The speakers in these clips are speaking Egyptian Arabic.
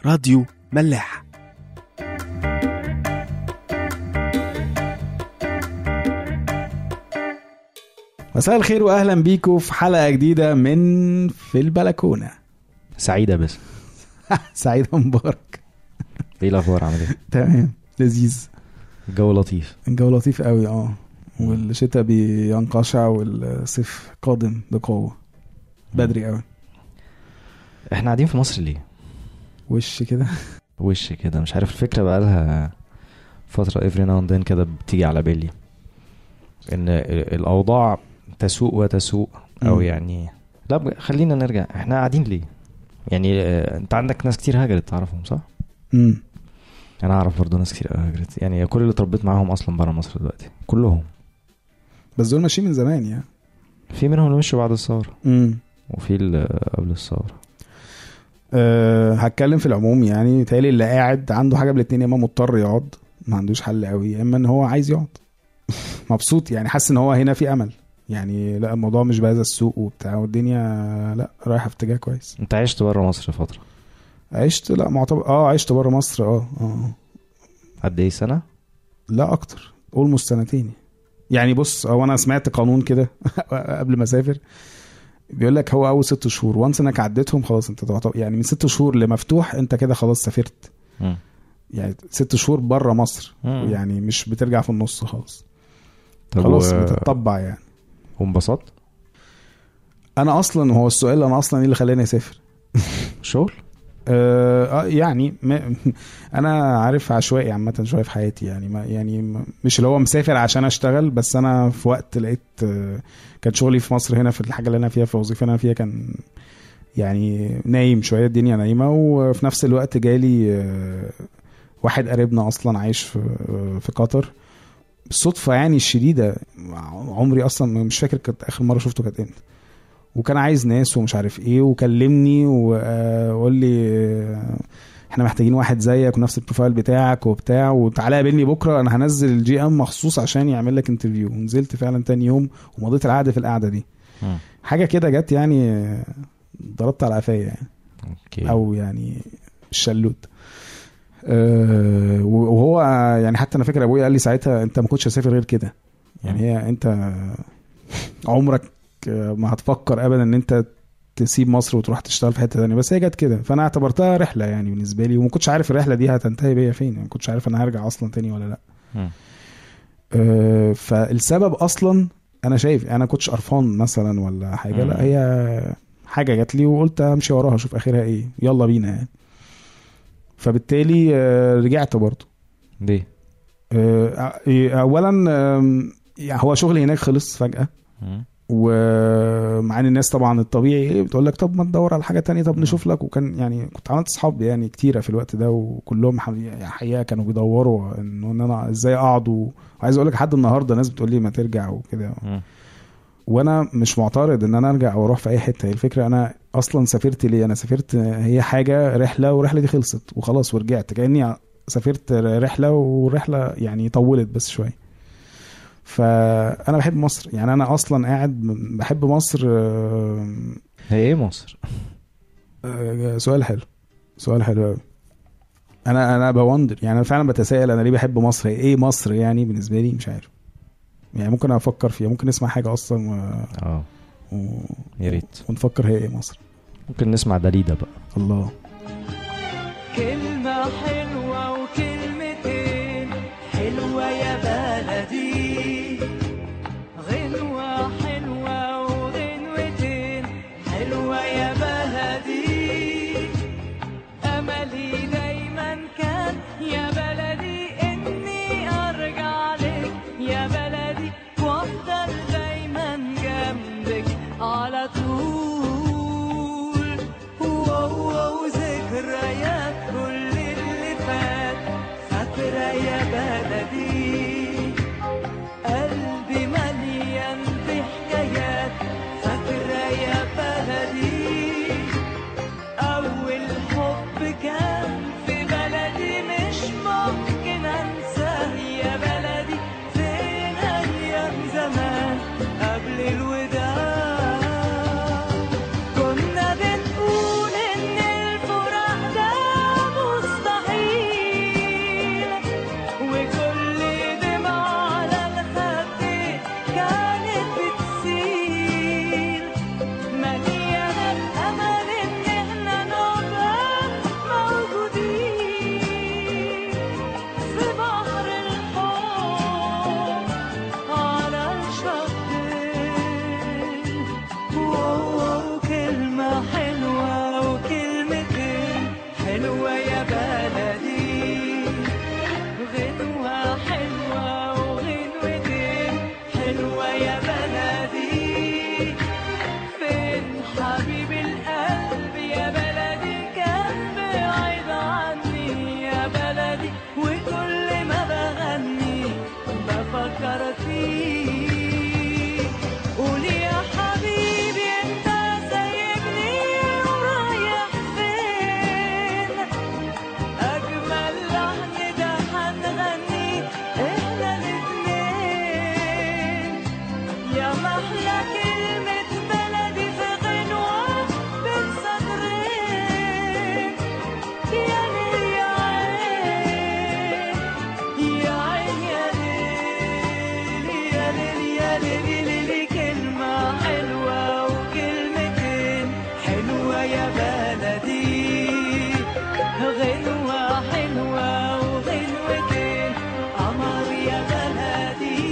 راديو ملاح مساء الخير واهلا بيكم في حلقه جديده من في البلكونه سعيدة بس سعيد مبارك ايه الاخبار عامل ايه؟ تمام لذيذ الجو لطيف الجو لطيف قوي اه والشتاء بينقشع والصيف قادم بقوه بدري قوي احنا قاعدين في مصر ليه؟ وش كده وش كده مش عارف الفكرة بقى لها فترة every now and then كده بتيجي على بالي ان ال- الاوضاع تسوء وتسوء او مم. يعني لا بج- خلينا نرجع احنا قاعدين ليه؟ يعني آه، انت عندك ناس كتير هاجرت تعرفهم صح؟ امم انا اعرف برضه ناس كتير هاجرت يعني كل اللي اتربيت معاهم اصلا بره مصر دلوقتي كلهم بس دول ماشيين من زمان يعني في منهم اللي مشوا بعد الثورة امم وفي اللي قبل الثورة أه هتكلم في العموم يعني بيتهيألي اللي قاعد عنده حاجه من الاتنين يا اما مضطر يقعد ما عندوش حل قوي يا اما ان هو عايز يقعد مبسوط يعني حاسس ان هو هنا في امل يعني لا الموضوع مش بهذا السوق وبتاع والدنيا لا رايحه في اتجاه كويس انت عشت بره مصر فترة عشت لا معتبر اه عشت بره مصر اه اه قد ايه سنة؟ لا اكتر اولموست سنتين يعني بص هو انا سمعت قانون كده قبل ما اسافر بيقول لك هو اول ست شهور وانس انك عديتهم خلاص انت تعتبر يعني من ست شهور لمفتوح انت كده خلاص سافرت مم. يعني ست شهور بره مصر مم. يعني مش بترجع في النص خالص طب خلاص و- بتطبع يعني وانبسطت انا اصلا هو السؤال انا اصلا ايه اللي خلاني اسافر شغل آه آه، يعني ما انا عارف عشوائي عامه شويه في حياتي يعني ما يعني ما- مش اللي هو مسافر عشان اشتغل بس انا في وقت لقيت آه كان شغلي في مصر هنا في الحاجه اللي انا فيها في الوظيفه اللي انا فيها كان يعني نايم شويه الدنيا نايمه وفي نفس الوقت جالي آه واحد قريبنا اصلا عايش في آه في قطر بالصدفه يعني الشديده عمري اصلا مش فاكر كانت اخر مره شفته كانت امتى وكان عايز ناس ومش عارف ايه وكلمني وقال لي آه، احنا محتاجين واحد زيك ونفس البروفايل بتاعك وبتاع وتعالى قابلني بكره انا هنزل الجي ام مخصوص عشان يعمل لك انترفيو ونزلت فعلا تاني يوم ومضيت القعده في القعده دي مم. حاجه كده جت يعني آه، ضربت على قفايا يعني اوكي او يعني الشلوت أه وهو يعني حتى انا فاكر ابويا قال لي ساعتها انت ما كنتش هتسافر غير كده يعني هي انت عمرك ما هتفكر ابدا ان انت تسيب مصر وتروح تشتغل في حته ثانيه بس هي جت كده فانا اعتبرتها رحله يعني بالنسبه لي وما كنتش عارف الرحله دي هتنتهي بيا فين يعني ما كنتش عارف انا هرجع اصلا تاني ولا لا مم. أه فالسبب اصلا انا شايف انا كنتش قرفان مثلا ولا حاجه لا مم. هي حاجه جات لي وقلت امشي وراها اشوف اخرها ايه يلا بينا يعني فبالتالي آه، رجعت برضه ليه؟ آه، اولا آم، يعني هو شغلي هناك خلص فجاه مم. ومع ان الناس طبعا الطبيعي بتقول لك طب ما تدور على حاجه تانية طب نشوف لك وكان يعني كنت عملت اصحاب يعني كتيره في الوقت ده وكلهم ح- يعني حقيقه كانوا بيدوروا انه ان انا ازاي اقعد و- وعايز اقول لك لحد النهارده ناس بتقول لي ما ترجع وكده مم. وانا مش معترض ان انا ارجع او اروح في اي حته هي الفكره انا اصلا سافرت ليه انا سافرت هي حاجه رحله والرحله دي خلصت وخلاص ورجعت كاني سافرت رحله والرحله يعني طولت بس شويه فانا بحب مصر يعني انا اصلا قاعد بحب مصر آه، هي ايه مصر؟ آه، سؤال حلو سؤال حلو قوي انا انا بوندر يعني انا فعلا بتساءل انا ليه بحب مصر هي ايه مصر يعني بالنسبه لي مش عارف يعني ممكن افكر فيها ممكن نسمع حاجه اصلا و... اه و... يا ريت ونفكر هي ايه مصر ممكن نسمع داليدا بقى الله كلمة حلوة وكلمتين حلوة يا بلدي غنوة حلوة وغنوتين حلوة يا بلدي أملي دايما كان يا بلدي إني أرجع لك يا بلدي وأفضل دايما جنبك على طول واو واو ذكريات كل اللي فات فاكرة يا بلدي قلبي مليان بحكايات فاكرة يا بلدي أول حب كان في بلدي مش ممكن أنساه يا بلدي فين أيام زمان قبل الوداع يا محلى كلمة بلدي في غنوة بين سطرين يا ليل يا عين يا عين يا ليل يا ليل يا ليل ليل كلمة حلوة وكلمتين حلوة يا بلدي غنوة حلوة وغنوتين قمر يا بلدي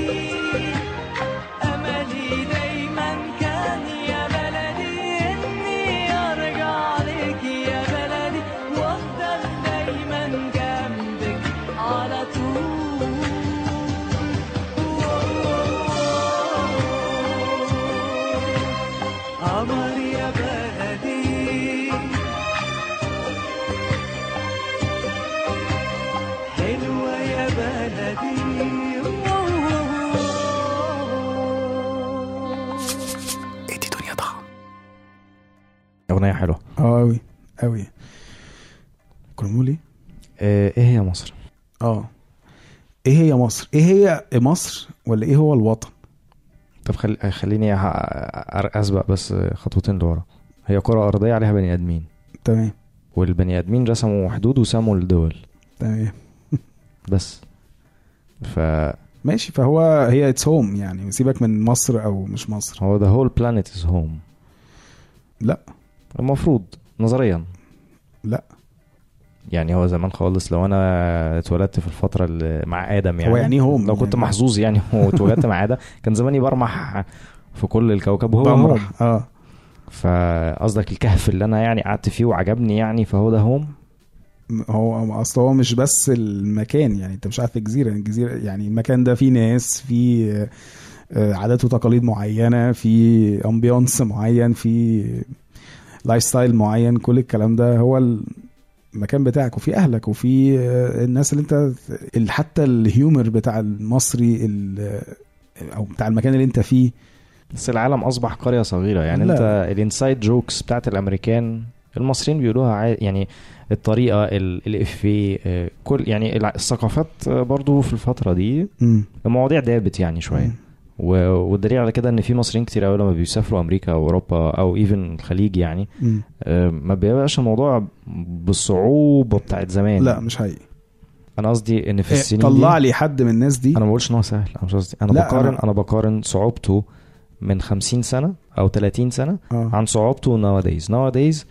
أملي دايما كان يا بلدي إني أرجع لك يا بلدي وأفضل دايما جنبك على طول قمر يا بلدي حلوة يا بلدي اغنيه حلوه اه قوي قوي كنا بنقول ايه؟ آه، ايه هي مصر اه ايه هي مصر؟ ايه هي مصر ولا ايه هو الوطن؟ طب خل... خليني ه- أر- اسبق بس خطوتين لورا هي كره ارضيه عليها بني ادمين تمام والبني ادمين رسموا حدود وسموا الدول تمام بس ف ماشي فهو هي اتس هوم يعني سيبك من مصر او مش مصر هو the whole planet is home لا المفروض نظريا لا يعني هو زمان خالص لو انا اتولدت في الفتره اللي مع ادم يعني هو يعني إيه هوم لو كنت يعني؟ محظوظ يعني واتولدت مع ادم كان زماني برمح في كل الكوكب وهو هوم بمرح اه فقصدك الكهف اللي انا يعني قعدت فيه وعجبني يعني فهو ده هوم هو اصل هو مش بس المكان يعني انت مش قاعد في جزيره الجزيره يعني المكان ده فيه ناس فيه آه، عادات وتقاليد معينه في امبيونس معين في لايف ستايل معين كل الكلام ده هو المكان بتاعك وفي اهلك وفي آه، الناس اللي انت ال- حتى الهيومر بتاع المصري ال- او بتاع المكان اللي انت فيه بس العالم اصبح قريه صغيره يعني لا. انت الانسايد جوكس بتاعت الامريكان المصريين بيقولوها عادي يعني الطريقه ال- الافيه آه، كل يعني الع- الثقافات آه، برضو في الفتره دي مم. المواضيع دابت يعني شويه و- والدليل على كده ان في مصريين كتير قوي لما بيسافروا امريكا او اوروبا او ايفن الخليج يعني مم. آه، ما بيبقاش الموضوع بالصعوبه بتاعت زمان لا مش حقيقي انا قصدي ان في إيه، السنين طلع دي لي حد من الناس دي انا ما بقولش ان هو سهل انا مش قصدي انا لا، بقارن أنا- انا بقارن صعوبته من 50 سنه او 30 سنه اه عن صعوبته nowadays nowadays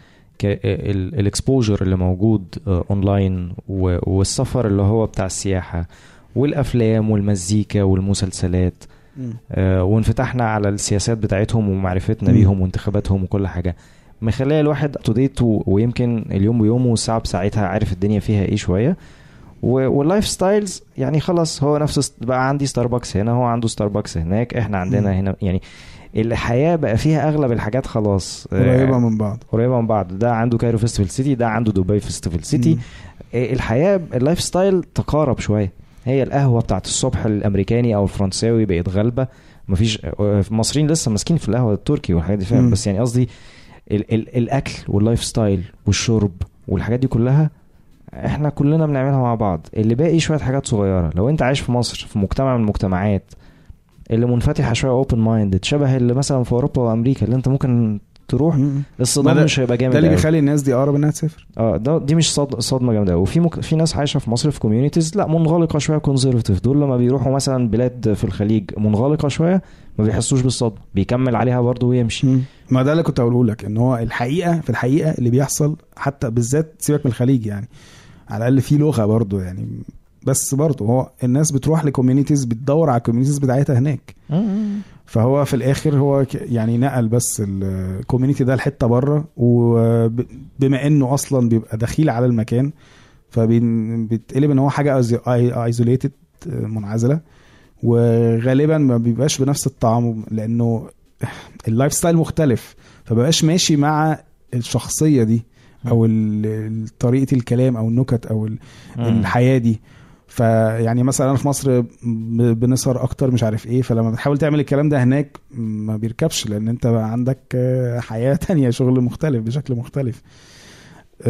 الاكسبوجر اللي موجود آه، اونلاين و- والسفر اللي هو بتاع السياحه والافلام والمزيكا والمسلسلات مم. آه، وانفتحنا على السياسات بتاعتهم ومعرفتنا مم. بيهم وانتخاباتهم وكل حاجه مخليه الواحد تو ديت ويمكن اليوم بيومه والساعه بساعتها عارف الدنيا فيها ايه شويه و- واللايف ستايلز يعني خلاص هو نفس است- بقى عندي ستاربكس هنا هو عنده ستاربكس هناك احنا عندنا مم. هنا يعني الحياه بقى فيها اغلب الحاجات خلاص آه، قريبه من بعض قريبه من بعض ده عنده كايرو فيستيفال سيتي ده عنده دبي فيستيفال سيتي مم. آه، الحياه اللايف ستايل تقارب شويه هي القهوه بتاعت الصبح الامريكاني او الفرنساوي بقت غالبه مفيش آه، المصريين لسه ماسكين في القهوه التركي والحاجات دي فاهم مم. بس يعني قصدي ال- ال- الاكل واللايف ستايل والشرب والحاجات دي كلها احنا كلنا بنعملها مع بعض اللي باقي شويه حاجات صغيره لو انت عايش في مصر في مجتمع من المجتمعات اللي منفتحه شويه اوبن مايندد شبه اللي مثلا في اوروبا وامريكا اللي انت ممكن تروح مم. ما الصدام ده- مش هيبقى جامد ده اللي أوي. بيخلي الناس دي اقرب انها تسافر اه ده دي مش صد... صدمه جامده قوي وفي مك... في ناس عايشه في مصر في كوميونيتيز لا منغلقه شويه كونزرفتيف دول لما بيروحوا مثلا بلاد في الخليج منغلقه شويه ما بيحسوش بالصدمه بيكمل عليها برضه ويمشي ما ده اللي كنت هقوله لك ان هو الحقيقه في الحقيقه اللي بيحصل حتى بالذات سيبك من الخليج يعني على الاقل في لغه برضو يعني بس برضو هو الناس بتروح لكوميونيتيز بتدور على الكوميونيتيز بتاعتها هناك فهو في الاخر هو ك- يعني نقل بس الكوميونتي ده لحته بره وبما انه اصلا بيبقى دخيل على المكان فبيتقلب ان هو حاجه ايزوليتد منعزله وغالبا ما بيبقاش بنفس الطعم لانه اللايف ستايل مختلف فبقاش ماشي مع الشخصيه دي او ال- طريقه الكلام او النكت او ال- الحياه دي فيعني مثلا انا في مصر ب- بنسهر اكتر مش عارف ايه فلما بتحاول تعمل الكلام ده هناك ما بيركبش لان انت بقى عندك آه، حياه تانية شغل مختلف بشكل مختلف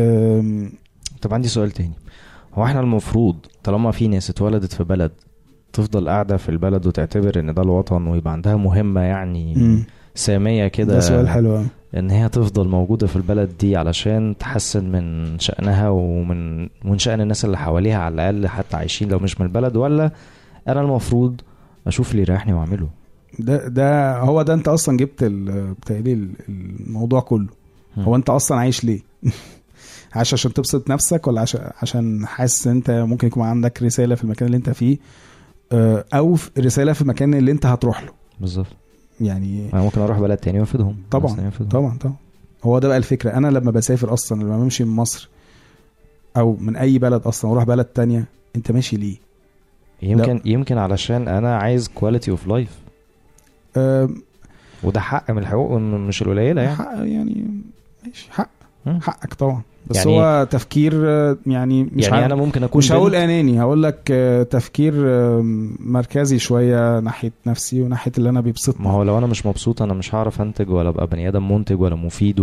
أم، طب عندي سؤال تاني هو احنا المفروض طالما في ناس اتولدت في بلد تفضل قاعده في البلد وتعتبر ان ده الوطن ويبقى عندها مهمه يعني مم. ساميه كده ده سؤال حلو أوي. ان هي تفضل موجوده في البلد دي علشان تحسن من شأنها ومن من شأن الناس اللي حواليها على الاقل حتى عايشين لو مش من البلد ولا انا المفروض اشوف اللي يريحني واعمله ده ده هو ده انت اصلا جبت ال- بتهيألي ال- الموضوع كله مم. هو انت اصلا عايش ليه عايش عشان تبسط نفسك ولا عشان عشان حاسس ان انت ممكن يكون عندك رساله في المكان اللي انت فيه آه، او في- رساله في المكان اللي انت هتروح له بالظبط يعني انا ممكن اروح بلد تاني وافيدهم طبعاً، ناس تانية وأفيدهم. طبعا طبعا هو ده بقى الفكره انا لما بسافر اصلا لما بمشي من مصر او من اي بلد اصلا واروح بلد تانية انت ماشي ليه يمكن يمكن علشان انا عايز كواليتي اوف لايف آه، وده حق من الحقوق مش القليله يعني حق يعني ماشي حق مم. حقك طبعا بس يعني- هو تفكير آه، يعني مش يعني عارف- انا ممكن اكون مش هقول بنت- اناني هقول لك آه، تفكير آه، مركزي شويه ناحيه نفسي وناحيه اللي انا بيبسطني ما هو لو انا مش مبسوط انا مش هعرف انتج ولا ابقى بني ادم منتج ولا مفيد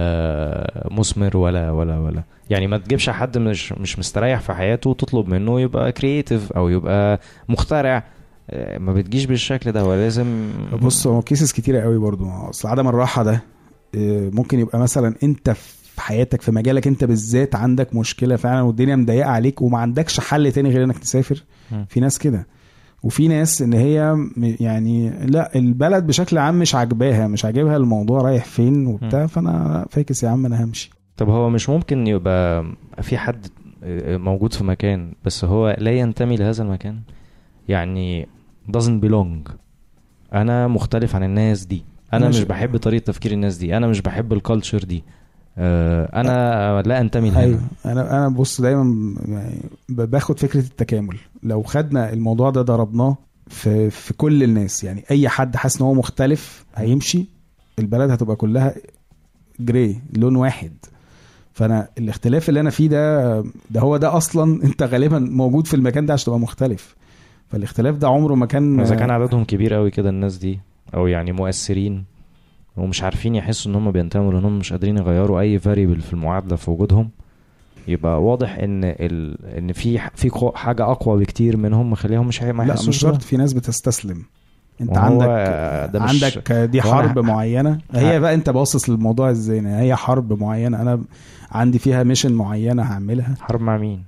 ولا مثمر ولا ولا ولا يعني ما تجيبش حد مش مش مستريح في حياته وتطلب منه يبقى كرييتيف او يبقى مخترع آه، ما بتجيش بالشكل ده هو لازم بص هو كيسز كتيره قوي برضو اصل عدم الراحه ده آه، ممكن يبقى مثلا انت في حياتك في مجالك انت بالذات عندك مشكله فعلا والدنيا مضايقه عليك وما عندكش حل تاني غير انك تسافر مم. في ناس كده وفي ناس ان هي م- يعني لا البلد بشكل عام مش عاجباها مش عاجبها الموضوع رايح فين وبتاع فانا فاكس يا عم انا همشي طب هو مش ممكن يبقى في حد آه، موجود في مكان بس هو لا ينتمي لهذا المكان يعني doesn't belong انا مختلف عن الناس دي انا ماشي. مش بحب طريقه تفكير الناس دي انا مش بحب الكالتشر دي آه، انا لا انتمي لها ايوه انا انا بص دايما يعني ب- باخد فكره التكامل لو خدنا الموضوع ده ضربناه في في كل الناس يعني اي حد حاسس ان هو مختلف هيمشي البلد هتبقى كلها جراي لون واحد فانا الاختلاف اللي انا فيه ده ده هو ده اصلا انت غالبا موجود في المكان ده عشان تبقى مختلف فالاختلاف ده عمره ما كان اذا كان عددهم كبير قوي كده الناس دي او يعني مؤثرين ومش عارفين يحسوا ان هم بينتموا لانهم مش قادرين يغيروا اي فاريبل في المعادله في وجودهم يبقى واضح ان ال... ان في في قو- حاجه اقوى بكتير منهم مخليهم مش هي- ما لا يحسوش مش بده. شرط في ناس بتستسلم انت وهو عندك ده مش- عندك دي هو أنا- حرب معينه هي بقى انت باصص للموضوع ازاي يعني هي حرب معينه انا عندي فيها ميشن معينه هعملها حرب مع مين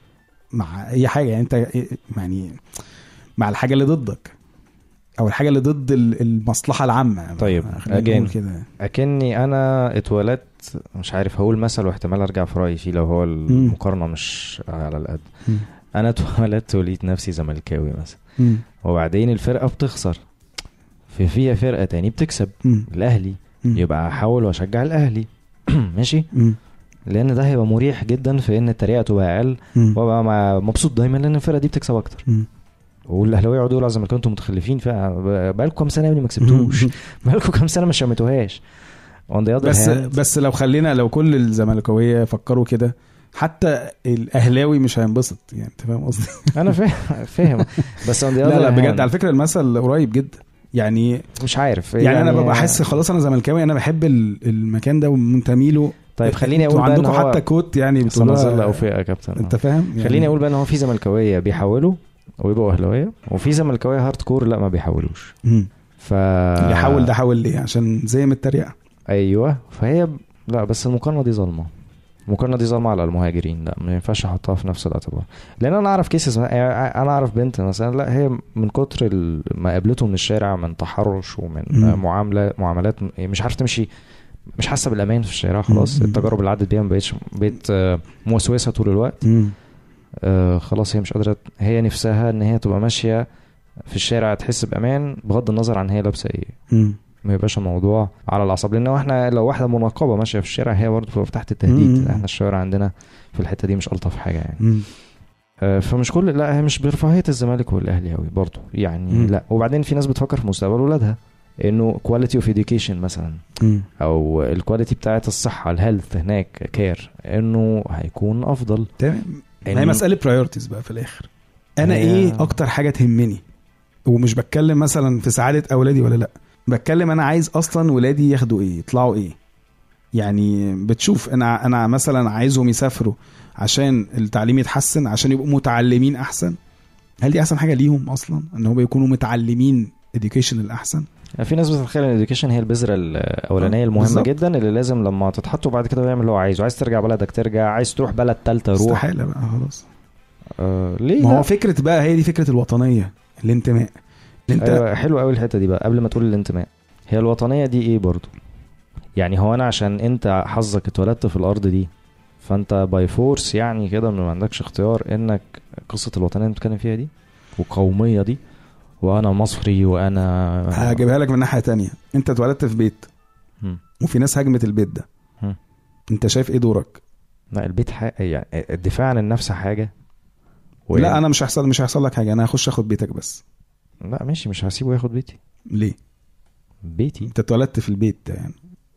مع اي حاجه يعني انت يعني مع الحاجه اللي ضدك او الحاجه اللي ضد ال- المصلحه العامه طيب، خلينا again. نقول كده اكني انا اتولدت مش عارف هقول مثل واحتمال ارجع في رايي فيه لو هو المقارنه مش على القد مم. انا اتولدت ولقيت نفسي زملكاوي مثلا مم. وبعدين الفرقه بتخسر في فيها فرقه تاني بتكسب مم. الاهلي مم. يبقى احاول واشجع الاهلي ماشي مم. لان ده هيبقى مريح جدا في ان التريقه تبقى اقل مم. وابقى مع- مبسوط دايما لان الفرقه دي بتكسب اكتر مم. والاهلاويه يقعدوا يقولوا على الزمالكاويه انتوا متخلفين بقالكم كام سنه يا ابني ما كسبتوش بقالكم كام سنه ما شمتوهاش on the other بس hand بس لو خلينا لو كل الزملكاويه فكروا كده حتى الاهلاوي مش هينبسط يعني انت فاهم قصدي انا فاهم فاهم بس on the other لا لا بجد hand على فكره المثل قريب جدا يعني مش عارف يعني, انا ببقى حاسس خلاص انا زملكاوي انا بحب ال- المكان ده ومنتمي له طيب خليني انتوا اقول بقى ان عندكم هو حتى كوت يعني أصل أنا ظل بتقولوها اوفياء يا كابتن انت فاهم يعني خليني اقول بقى ان هو في زملكاويه بيحولوا ويبقوا اهلاويه وفي زملكاويه هارد كور لا ما بيحولوش مم. ف يحاول ده حاول ليه عشان زي ما التريقه ايوه فهي لا بس المقارنه دي ظالمه المقارنه دي ظالمه على المهاجرين لا ما ينفعش احطها في نفس الاعتبار لان انا اعرف كيسز انا اعرف بنت مثلا لا هي من كتر ال- ما قابلته من الشارع من تحرش ومن مم. معامله معاملات مش عارفه تمشي مش حاسه بالامان في الشارع خلاص مم. التجارب اللي عدت بيها ما بقتش بقت آه، موسوسه طول الوقت مم. آه، خلاص هي مش قادره هي نفسها ان هي تبقى ماشيه في الشارع تحس بامان بغض النظر عن هي لابسه ايه مم. ما يبقاش الموضوع على الاعصاب لان احنا لو واحده منقبه ماشيه في الشارع هي برضه بتبقى تحت التهديد مم. احنا الشوارع عندنا في الحته دي مش الطف حاجه يعني مم. آه، فمش كل لا هي مش برفاهيه الزمالك والاهلي قوي برضه يعني مم. لا وبعدين في ناس بتفكر في مستقبل ولادها انه كواليتي اوف education مثلا مم. او الكواليتي بتاعت الصحه الهيلث هناك كير انه هيكون افضل تمام ما هي إن- مساله برايورتيز بقى في الاخر انا هي- ايه اكتر حاجه تهمني ومش بتكلم مثلا في سعاده اولادي ولا لا بتكلم انا عايز اصلا ولادي ياخدوا ايه يطلعوا ايه يعني بتشوف انا انا مثلا عايزهم يسافروا عشان التعليم يتحسن عشان يبقوا متعلمين احسن هل دي احسن حاجه ليهم اصلا ان هم يكونوا متعلمين education الاحسن يعني في ناس بتتخيل ان الاديوكيشن هي البذره الاولانيه آه، المهمه بالظبط. جدا اللي لازم لما تتحط وبعد كده يعمل اللي هو عايزه عايز ترجع بلدك ترجع عايز تروح بلد ثالثه روح استحاله بقى خلاص آه ليه ما لا؟ هو فكره بقى هي دي فكره الوطنيه الانتماء اللي انت ايوه حلو قوي الحته دي بقى قبل ما تقول الانتماء هي الوطنيه دي ايه برضو يعني هو انا عشان انت حظك اتولدت في الارض دي فانت باي فورس يعني كده ما عندكش اختيار انك قصه الوطنيه اللي بتتكلم فيها دي والقوميه دي وانا مصري وانا هجيبها لك من ناحيه تانية انت اتولدت في بيت مم. وفي ناس هاجمت البيت ده مم. انت شايف ايه دورك لا البيت حاجة يعني الدفاع عن النفس حاجه و- لا انا مش هيحصل مش هيحصل لك حاجه انا هخش اخد بيتك بس لا ماشي مش هسيبه ياخد بيتي ليه بيتي انت اتولدت في البيت ده يعني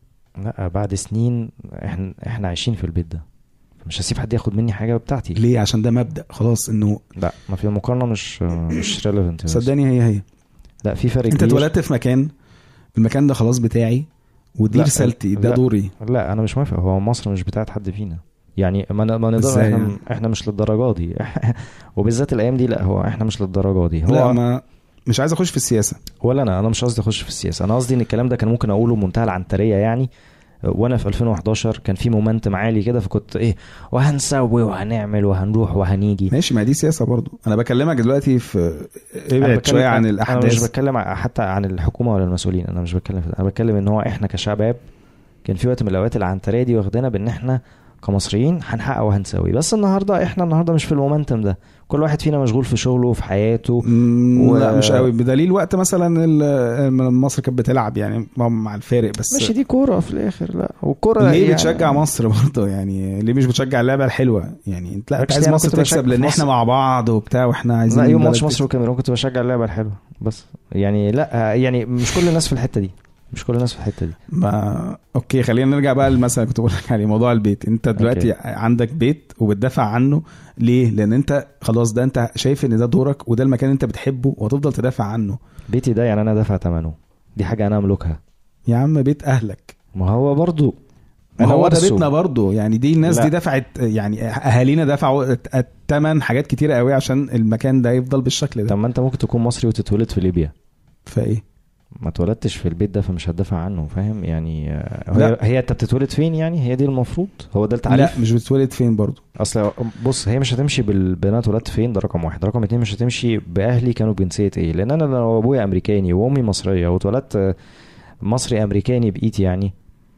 لا بعد سنين احنا احنا عايشين في البيت ده مش هسيب حد ياخد مني حاجه بتاعتي ليه عشان ده مبدا خلاص انه لا ما في المقارنه مش مش ريليفنت صدقني هي هي لا في فرق انت كبير اتولدت في مكان المكان ده خلاص بتاعي ودي لا، رسالتي ده لا. دوري لا انا مش موافق هو مصر مش بتاعت حد فينا يعني ما ن- ما نقدر إزاي احنا يعني؟ احنا مش للدرجه دي وبالذات الايام دي لا هو احنا مش للدرجه دي هو لا ما مش عايز اخش في السياسه ولا انا انا مش قصدي اخش في السياسه انا قصدي ان الكلام ده كان ممكن اقوله بمنتهى العنتريه يعني وانا في 2011 كان في مومنتم عالي كده فكنت ايه وهنسوي وهنعمل وهنروح وهنيجي ماشي ما دي سياسه برضو انا بكلمك دلوقتي في أنا ابعد بتكلم- شويه عن انا مش الاحداث بتكلم ع- حتى عن الحكومه ولا المسؤولين انا مش بتكلم في ده انا بتكلم ان هو احنا كشباب كان في وقت من الاوقات العنتريه دي واخدانا بان احنا كمصريين هنحقق وهنسوي بس النهارده احنا النهارده مش في المومنتم ده كل واحد فينا مشغول في شغله وفي حياته مم، و- لا مش قوي بدليل وقت مثلا ال- مصر كانت بتلعب يعني مع الفارق بس ماشي دي كوره في الاخر لا والكوره ليه يعني- بتشجع مصر برضه يعني ليه مش بتشجع اللعبه الحلوه يعني انت لا انت Actually عايز أنا مصر كنت بشجع تكسب لان في احنا مصر. مع بعض وبتاع واحنا عايزين لا يوم البلد ماتش مصر تكسب. والكاميرون كنت بشجع اللعبه الحلوه بس يعني لا يعني مش كل الناس في الحته دي مش كل الناس في الحته دي ما اوكي خلينا نرجع بقى لمثلا كنت بقول لك عليه موضوع البيت انت دلوقتي أوكي. عندك بيت وبتدافع عنه ليه لان انت خلاص ده انت شايف ان ده دورك وده المكان اللي انت بتحبه وهتفضل تدافع عنه بيتي ده يعني انا دافع ثمنه دي حاجه انا املكها يا عم بيت اهلك ما هو برضو ما أنا هو ده ورثه. بيتنا برضه يعني دي الناس لا. دي دفعت يعني اهالينا دفعوا الثمن حاجات كتيره قوي عشان المكان ده يفضل بالشكل طب ده ما انت ممكن تكون مصري وتتولد في ليبيا فايه ما اتولدتش في البيت ده فمش هتدافع عنه فاهم يعني آه، لا. هي, هي انت بتتولد فين يعني هي دي المفروض هو ده لا التعريف مش بتولد فين برضه اصل بص هي مش هتمشي بالبنات اتولدت فين ده رقم واحد رقم اتنين مش هتمشي باهلي كانوا بجنسيه ايه لان انا لو ابويا امريكاني وامي مصريه واتولدت آه، مصري امريكاني بايدي يعني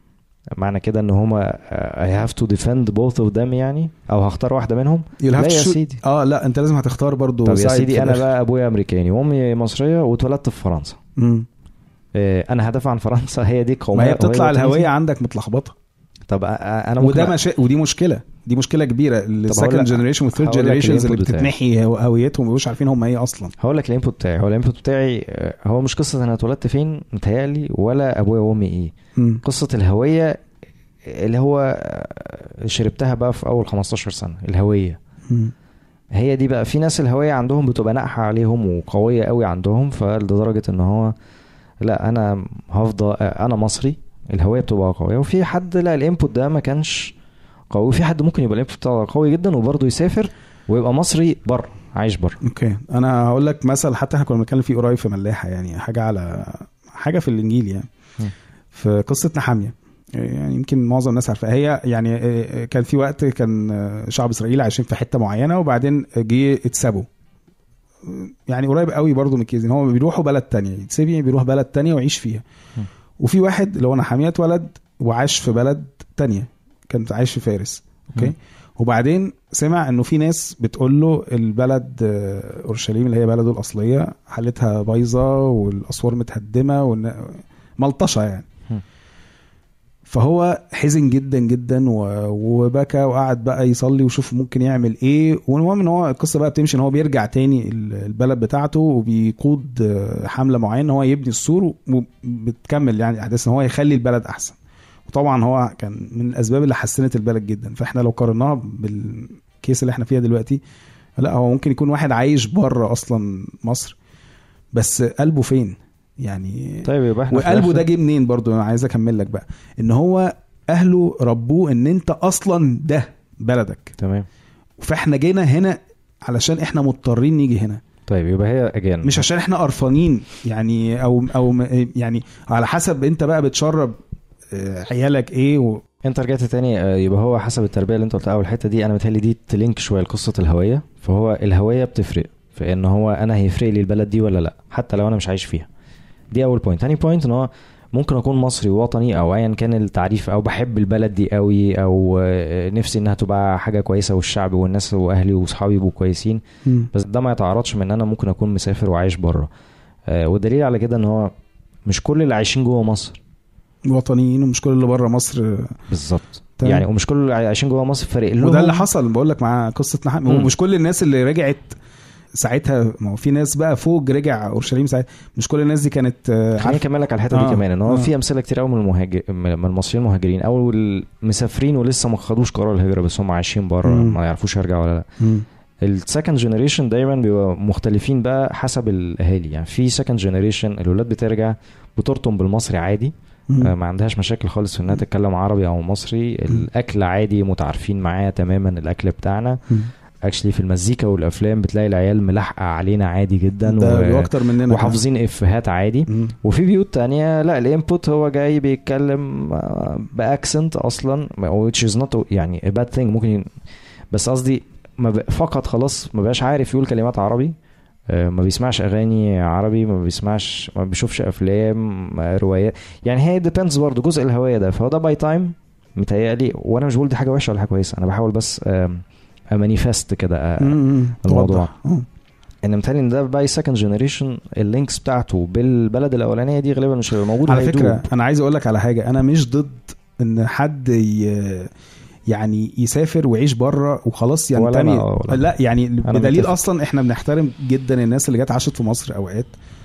معنى كده ان هما آه، I have to defend both of them يعني او هختار واحده منهم You'll have لا to يا shoot- سيدي اه لا انت لازم هتختار برضه طب يا side في سيدي انا الآخر. بقى ابويا امريكاني وامي مصريه واتولدت في فرنسا مم. آه، انا هدافع عن فرنسا هي دي قوميه ما هي بتطلع وهي الهويه وطنية. عندك متلخبطه طب آه، آه، انا ممكن وده مش... ودي مشكله دي مشكله كبيره السكند لك- جنريشن والثيرد هقول لك جنريشنز اللي الinput بتاعي. بتتمحي هو- هويتهم ما بيبقوش عارفين هم ايه اصلا هقول لك الانبوت بتاعي هو الانبوت بتاعي آه، هو مش قصه انا اتولدت فين متهيألي ولا ابويا وامي ايه مم. قصه الهويه اللي هو آه، شربتها بقى في اول 15 سنه الهويه مم. هي دي بقى في ناس الهويه عندهم بتبقى ناقحه عليهم وقويه قوي عندهم فلدرجه ان هو لا انا هفضل آه، انا مصري الهويه بتبقى قويه وفي حد لا الانبوت ده ما كانش قوي في حد ممكن يبقى الانبوت بتاعه قوي جدا وبرضه يسافر ويبقى مصري بره عايش بره اوكي انا هقول لك مثل حتى احنا كنا بنتكلم فيه قريب في ملاحه يعني حاجه على حاجه في الانجيل يعني م. في قصه نحاميه يعني يمكن معظم الناس عارفاها هي يعني آه، كان في وقت كان آه، شعب اسرائيل عايشين في حته معينه وبعدين جه اتسابوا يعني قريب قوي برضو من كده ان هم بيروحوا بلد تانية يتسبي بيروح بلد تانية ويعيش فيها م. وفي واحد اللي هو نحاميه اتولد وعاش في بلد تانية كان عايش في فارس اوكي م. وبعدين سمع انه في ناس بتقول له البلد آه، اورشليم اللي هي بلده الاصليه حالتها بايظه والاسوار متهدمه والن... ملطشه يعني هم. فهو حزن جدا جدا و... وبكى وقعد بقى يصلي ويشوف ممكن يعمل ايه والمهم ان هو القصه بقى بتمشي ان هو بيرجع تاني ال- البلد بتاعته وبيقود آه، حمله معينه ان هو يبني السور وبتكمل يعني احداث ان هو يخلي البلد احسن وطبعا هو كان من الاسباب اللي حسنت البلد جدا فاحنا لو قارناها بالكيس اللي احنا فيها دلوقتي لا هو ممكن يكون واحد عايش بره اصلا مصر بس قلبه فين يعني طيب يبقى احنا في وقلبه الآخر- ده جه منين برضو انا عايز اكمل لك بقى ان هو اهله ربوه ان انت اصلا ده بلدك تمام فاحنا جينا هنا علشان احنا مضطرين نيجي هنا طيب يبقى هي اجان مش عشان احنا قرفانين يعني او او م- يعني على حسب انت بقى بتشرب آه، عيالك ايه و... انت رجعت تاني آه، يبقى هو حسب التربيه اللي انت قلتها اول حته دي انا متهيألي دي تلينك شويه لقصه الهويه فهو الهويه بتفرق في ان هو انا هيفرق لي البلد دي ولا لا حتى لو انا مش عايش فيها دي اول بوينت تاني بوينت ان هو ممكن اكون مصري وطني او ايا كان التعريف او بحب البلد دي قوي او آه، نفسي انها تبقى حاجه كويسه والشعب والناس واهلي واصحابي يبقوا كويسين بس ده ما يتعارضش من ان انا ممكن اكون مسافر وعايش بره آه، والدليل على كده ان هو مش كل اللي عايشين جوه مصر وطنيين ومش كل اللي بره مصر آه، بالظبط تمام. يعني ومش كل اللي عايشين جوه مصر فارق لهم وده اللي حصل بقول لك مع قصه نحام مم. ومش كل الناس اللي رجعت ساعتها ما هو في ناس بقى فوق رجع اورشليم ساعتها مش كل الناس دي كانت آه، خليني عارف اكمل لك على الحته آه، دي كمان ان هو آه. في امثله كتير قوي من المهاجر من المصريين المهاجرين او المسافرين ولسه ما خدوش قرار الهجره بس هم عايشين بره مم. ما يعرفوش يرجعوا ولا لا مم. السكند جنريشن دايما بيبقى مختلفين بقى حسب الاهالي يعني في سكند جنريشن الولاد بترجع بترطم بالمصري عادي مم. آه، ما عندهاش مشاكل خالص في انها تتكلم عربي او مصري الاكل عادي متعارفين معاه تماما الاكل بتاعنا مم. اكشلي في المزيكا والافلام بتلاقي العيال ملاحقه علينا عادي جدا ده و... اكتر مننا وحافظين افيهات عادي مم. وفي بيوت تانية لا الانبوت هو جاي بيتكلم آه، باكسنت اصلا which is not يعني a bad thing ممكن ي... بس قصدي ما ب... فقط خلاص ما بقاش عارف يقول كلمات عربي آه، ما بيسمعش اغاني عربي ما بيسمعش ما بيشوفش افلام آه، روايات يعني هي ديبندز برضه جزء الهويه ده فهو ده باي تايم متهيألي وانا مش بقول دي حاجه وحشه ولا حاجه كويسه انا بحاول بس مانيفست كده آه، مم. الموضوع. توضح. مم. ان متهيألي ان ده باي سكند جنريشن اللينكس بتاعته بالبلد الاولانيه دي غالبا مش هيبقى موجود على وهيدوب. فكره انا عايز اقول لك على حاجه انا مش ضد ان حد ي... يعني يسافر ويعيش بره وخلاص ولا ينتمي أنا ولا لا يعني بدليل متفق. اصلا احنا بنحترم جدا الناس اللي جت عاشت في مصر اوقات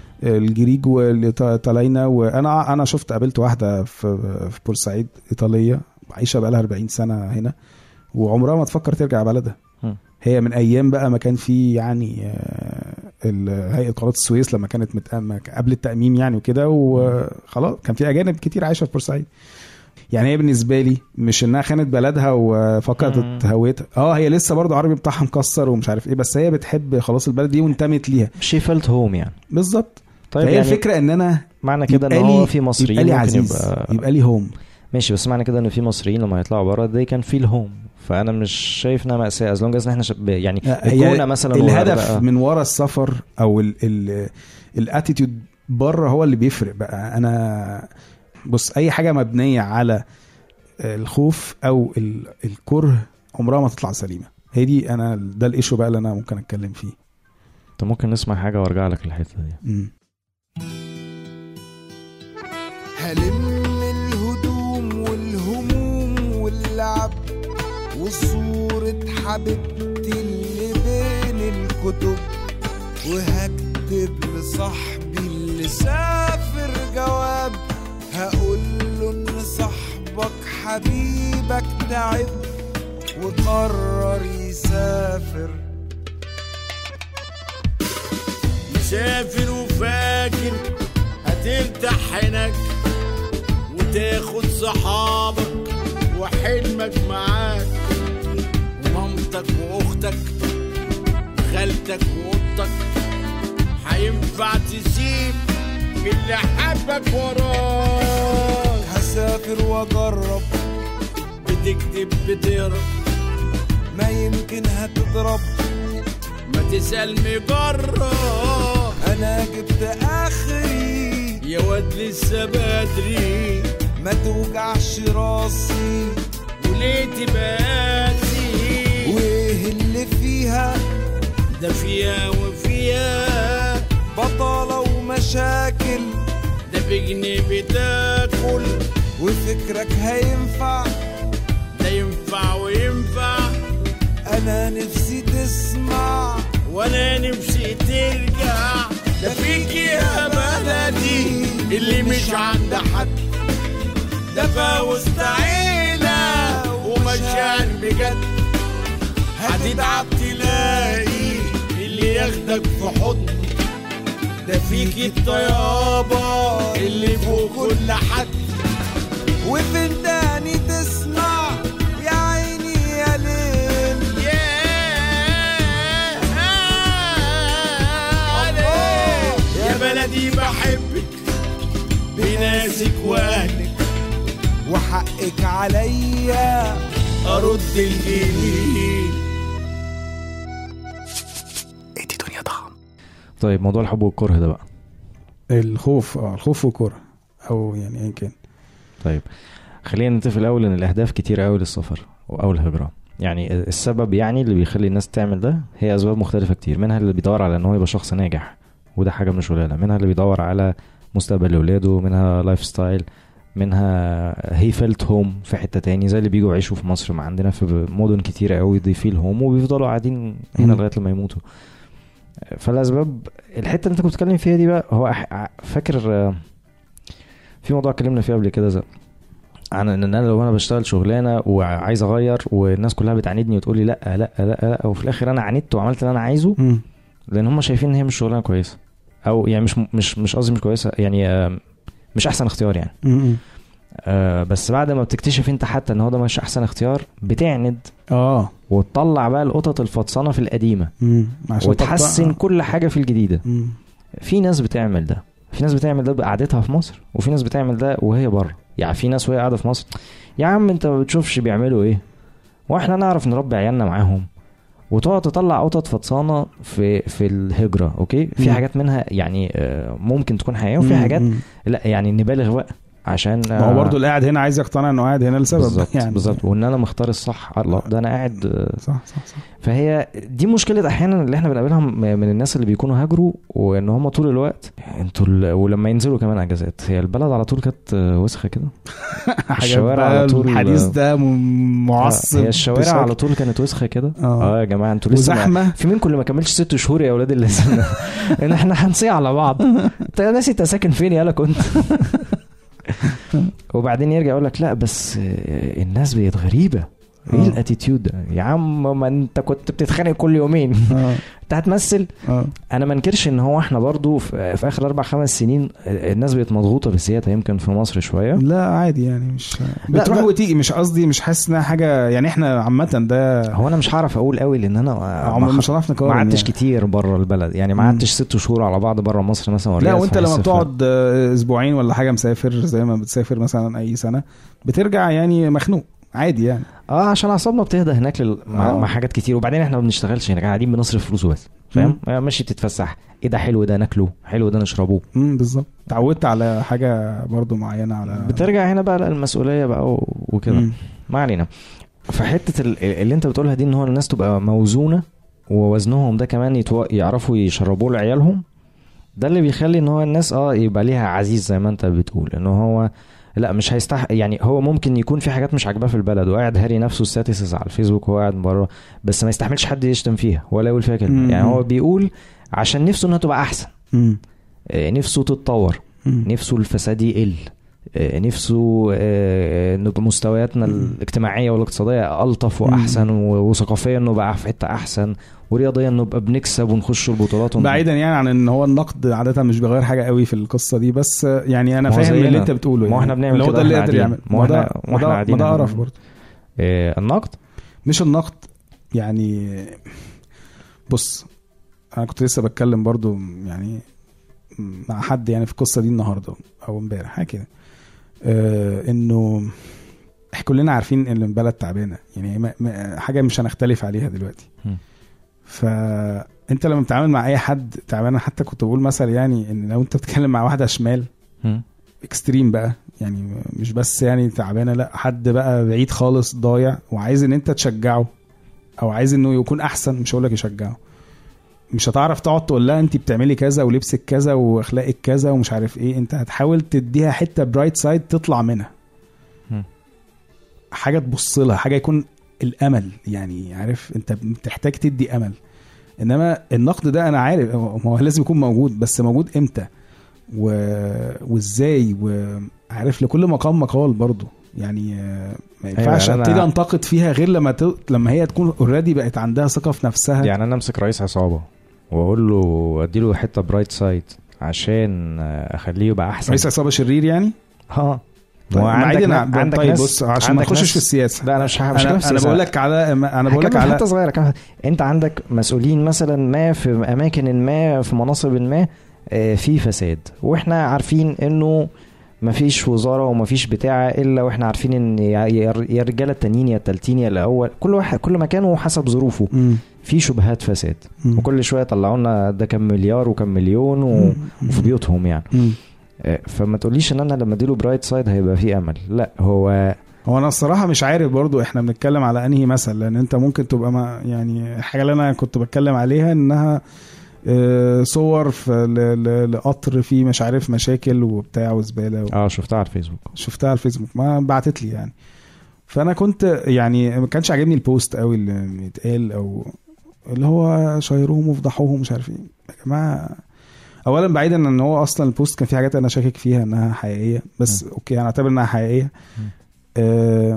الجريج واللي ط- طالعين وانا انا شفت قابلت واحده في في بورسعيد ايطاليه عايشه بقى لها 40 سنه هنا وعمرها ما تفكر ترجع بلدها مم. هي من ايام بقى ما كان في يعني آه، ال- هيئه قناه السويس لما كانت متأمة قبل التاميم يعني وكده وخلاص كان في اجانب كتير عايشه في بورسعيد يعني هي بالنسبه لي مش انها خانت بلدها مم. وفقدت هويتها اه هي لسه برضو عربي بتاعها مكسر ومش عارف ايه بس هي بتحب خلاص البلد دي وانتمت ليها شي فيلت هوم يعني بالظبط طيب فهي يعني الفكره ان انا معنى كده ان يبقى هو لي- في مصريين يبقى لي ممكن عزيز يبقى يبقى لي هوم ماشي بس معنى كده ان في مصريين لما يطلعوا بره they can feel home فانا مش شايف انها ماساه از لونج از احنا شب... يعني هي الجونه مثلا الهدف والغردقة. من ورا السفر او الاتيتيود بره هو اللي بيفرق بقى انا بص اي حاجه مبنيه على الخوف او ال- الكره عمرها ما تطلع سليمه هي دي انا ده الايشو بقى اللي انا ممكن اتكلم فيه طب ممكن نسمع حاجه وارجع لك الحته دي مم. هلم الهدوم والهموم واللعب وصورة حبيبتي اللي بين الكتب وهكتب لصاحبي اللي سافر جواب هقول له ان صاحبك حبيبك تعب وقرر يسافر مسافر وفاكر هترتاح هناك وتاخد صحابك وحلمك معاك ومامتك واختك وخالتك واختك هينفع تسيب اللي حبك وراك هسافر واجرب بتكتب بتهرب ما يمكن هتضرب ما تسأل مجرب انا جبت اخري يا واد لسه بدري ما توجعش راسي وليه تباتي وايه اللي فيها ده فيها وفيها بطالة ومشاكل ده بجنيه بتاكل وفكرك هينفع ده ينفع وينفع انا نفسي تسمع وانا نفسي ترجع ده فيك يا بلدي اللي مش عند حد ده فوسط عيلة ومشاعر بجد هتتعب تلاقي اللي ياخدك في حضن ده فيك الطيابة اللي فوق كل حد وفين تاني تسمع يا عيني يا ليل بحبك بناسك واهلك وحقك عليا ارد الجميل طيب موضوع الحب والكره ده بقى الخوف اه الخوف والكره او يعني ايا كان طيب خلينا نتفق الاول ان الاهداف كتير قوي للسفر او الهجره يعني السبب يعني اللي بيخلي الناس تعمل ده هي اسباب مختلفه كتير منها اللي بيدور على ان هو يبقى شخص ناجح وده حاجه مش قليله منها اللي بيدور على مستقبل لاولاده منها لايف ستايل منها هي فيلت هوم في حته تاني زي اللي بيجوا يعيشوا في مصر ما عندنا في مدن كتيره قوي دي فيل هوم وبيفضلوا قاعدين هنا مم. لغايه لما يموتوا فالاسباب الحته اللي انت كنت بتتكلم فيها دي بقى هو أح- فاكر آه، في موضوع اتكلمنا فيه قبل كده زي عن ان انا لو انا بشتغل شغلانه وعايز اغير والناس كلها بتعاندني وتقول لي لا لا لا لا وفي الاخر انا عاندت وعملت اللي انا عايزه مم. لان هم شايفين ان هي مش شغلانه كويسه او يعني مش مش مش قصدي مش كويسه يعني آه، مش احسن اختيار يعني مم. آه، بس بعد ما بتكتشف انت حتى ان هو ده مش احسن اختيار بتعند اه وتطلع بقى القطط الفطسانه في القديمه مم. عشان وتحسن تقطع- كل حاجه في الجديده مم. في ناس بتعمل ده في ناس بتعمل ده بقعدتها في مصر وفي ناس بتعمل ده وهي بره يعني في ناس وهي قاعده في مصر يا عم انت ما بتشوفش بيعملوا ايه واحنا نعرف نربي عيالنا معاهم وتقعد تطلع قطط فطسانه في في الهجره اوكي في مم. حاجات منها يعني آه، ممكن تكون حقيقيه وفي مم. حاجات مم. لا يعني نبالغ بقى عشان ما هو برضه اللي قاعد هنا عايز يقتنع انه قاعد هنا لسبب بالظبط يعني بالظبط وان انا مختار الصح الله ده انا قاعد آه، صح صح صح فهي دي مشكله احيانا اللي احنا بنقابلها م- من الناس اللي بيكونوا هاجروا وان هم طول الوقت انتوا ال- ولما ينزلوا كمان اجازات هي البلد على طول كانت آه، وسخه كده حاجات الشوارع بقى على طول- الحديث ده م- معصب هي الشوارع بشكل- على طول كانت وسخه كده اه اه يا جماعه انتوا لسه ما- وزحمه في منكم اللي ما كملش ست شهور يا اولاد اللذين ان احنا هنصيع على بعض انت ناسي انت ساكن فين يالا كنت وبعدين يرجع يقول لك لا بس آه، الناس بقت غريبه ايه آه. الاتيتيود ده يا عم ما انت كنت بتتخانق كل يومين اه انت هتمثل اه انا ما انكرش ان هو احنا برضو في, في اخر اربع خمس سنين الناس بقت مضغوطه بزياده يمكن في مصر شويه لا عادي يعني مش لا، بتروح لا. وتيجي مش قصدي مش حاسس انها حاجه يعني احنا عامه ده هو انا مش هعرف اقول قوي لان انا عمر ما مش هنعرف نقارن ما قعدتش يعني. كتير بره البلد يعني ما مم. قعدتش ست شهور على بعض بره مصر مثلا لا ورجعت وانت فحس لما ف- بتقعد آه، اسبوعين ولا حاجه مسافر زي ما بتسافر مثلا اي سنه بترجع يعني مخنوق عادي يعني اه عشان اعصابنا بتهدى هناك لل... مع, آه. مع حاجات كتير وبعدين احنا ما بنشتغلش هناك قاعدين بنصرف فلوس بس فاهم آه، ماشي تتفسح ايه ده حلو ده ناكله حلو ده نشربه امم بالظبط اتعودت على حاجه برضو معينه على بترجع هنا بقى المسؤوليه بقى و- وكده مم. ما علينا فحته ال- اللي انت بتقولها دي ان هو الناس تبقى موزونه ووزنهم ده كمان يتو... يعرفوا يشربوه لعيالهم ده اللي بيخلي ان هو الناس اه يبقى ليها عزيز زي ما انت بتقول ان هو لا مش هيستح يعني هو ممكن يكون في حاجات مش عاجباه في البلد وقاعد هاري نفسه ستاتسز على الفيسبوك وهو قاعد بره بس ما يستحملش حد يشتم فيها ولا يقول فيها مم. كلمه يعني هو بيقول عشان نفسه انها تبقى احسن مم. آه، نفسه تتطور مم. نفسه الفساد يقل آه، نفسه آه، نبقى مستوياتنا الاجتماعيه والاقتصاديه الطف واحسن و- وثقافيا نبقى في حته احسن ورياضيا نبقى بنكسب ونخش البطولات ون... بعيدا يعني عن ان هو النقد عاده مش بيغير حاجه قوي في القصه دي بس يعني انا ما هو فاهم زينا. اللي انت بتقوله ما هو يعني. احنا بنعمل اللي هو كده ده اللي واحنا قادر قاعدين. يعمل ما ما هو ده احنا- ما واحنا ده- قاعدين ما ده هنا. قرف برضه آه، النقد مش النقد يعني بص انا كنت لسه بتكلم برضو يعني مع حد يعني في القصه دي النهارده او امبارح حاجه كده آه انه احنا كلنا عارفين ان البلد تعبانه يعني ما ما حاجه مش هنختلف عليها دلوقتي م. فانت لما بتتعامل مع اي حد تعبان حتى كنت بقول مثل يعني ان لو انت بتتكلم مع واحده شمال هم؟ اكستريم بقى يعني مش بس يعني تعبانه لا حد بقى بعيد خالص ضايع وعايز ان انت تشجعه او عايز انه يكون احسن مش هقول لك يشجعه مش هتعرف تقعد تقول لها انت بتعملي كذا ولبسك كذا واخلاقك كذا ومش عارف ايه انت هتحاول تديها حته برايت سايد تطلع منها هم. حاجه تبص لها حاجه يكون الامل يعني عارف انت بتحتاج تدي امل انما النقد ده انا عارف هو هو لازم يكون موجود بس موجود امتى و... وازاي وعارف لكل مقام مقال برضه يعني آه، ما ينفعش يعني أنا- ابتدي انتقد فيها غير لما ت... لما هي تكون اوريدي بقت عندها ثقه في نفسها يعني انا امسك رئيس عصابه واقول له اديله حته برايت سايد عشان آه، اخليه يبقى احسن رئيس عصابه شرير يعني اه طيب ما هو عندك بعيدا نا- عن عندك طيب ناس- بص عشان ما عندك نخشش ناس- في السياسه لا انا مش ه- مش انا, هتكلم أنا سياسة. بقول لك على انا بقول لك هكمل على حته صغيره كمان انت عندك مسؤولين مثلا ما في اماكن ما في مناصب ما آه، في فساد واحنا عارفين انه مفيش وزاره ومفيش بتاع الا واحنا عارفين ان يا يا- يا الرجاله التانيين يا التالتين يا الاول كل واحد كل مكان وحسب ظروفه مم. في شبهات فساد مم. وكل شويه يطلعوا لنا ده كام مليار وكام مليون و... مم. وفي بيوتهم يعني مم. آه، فما تقوليش ان انا لما اديله برايت سايد هيبقى في امل لا هو هو انا الصراحه مش عارف برضو احنا بنتكلم على انهي مثل لان انت ممكن تبقى ما يعني الحاجه اللي انا كنت بتكلم عليها انها آه، صور في ل- ل- لقطر فيه مش عارف مشاكل وبتاع وزباله و... اه شفتها على الفيسبوك شفتها على الفيسبوك ما بعتت لي يعني فانا كنت يعني ما كانش عاجبني البوست قوي اللي اتقال او اللي هو شيروهم وفضحوهم مش عارف ايه يا جماعه اولا بعيدا ان هو اصلا البوست كان فيه حاجات انا شاكك فيها انها حقيقيه بس اوكي انا اعتبر انها حقيقيه آه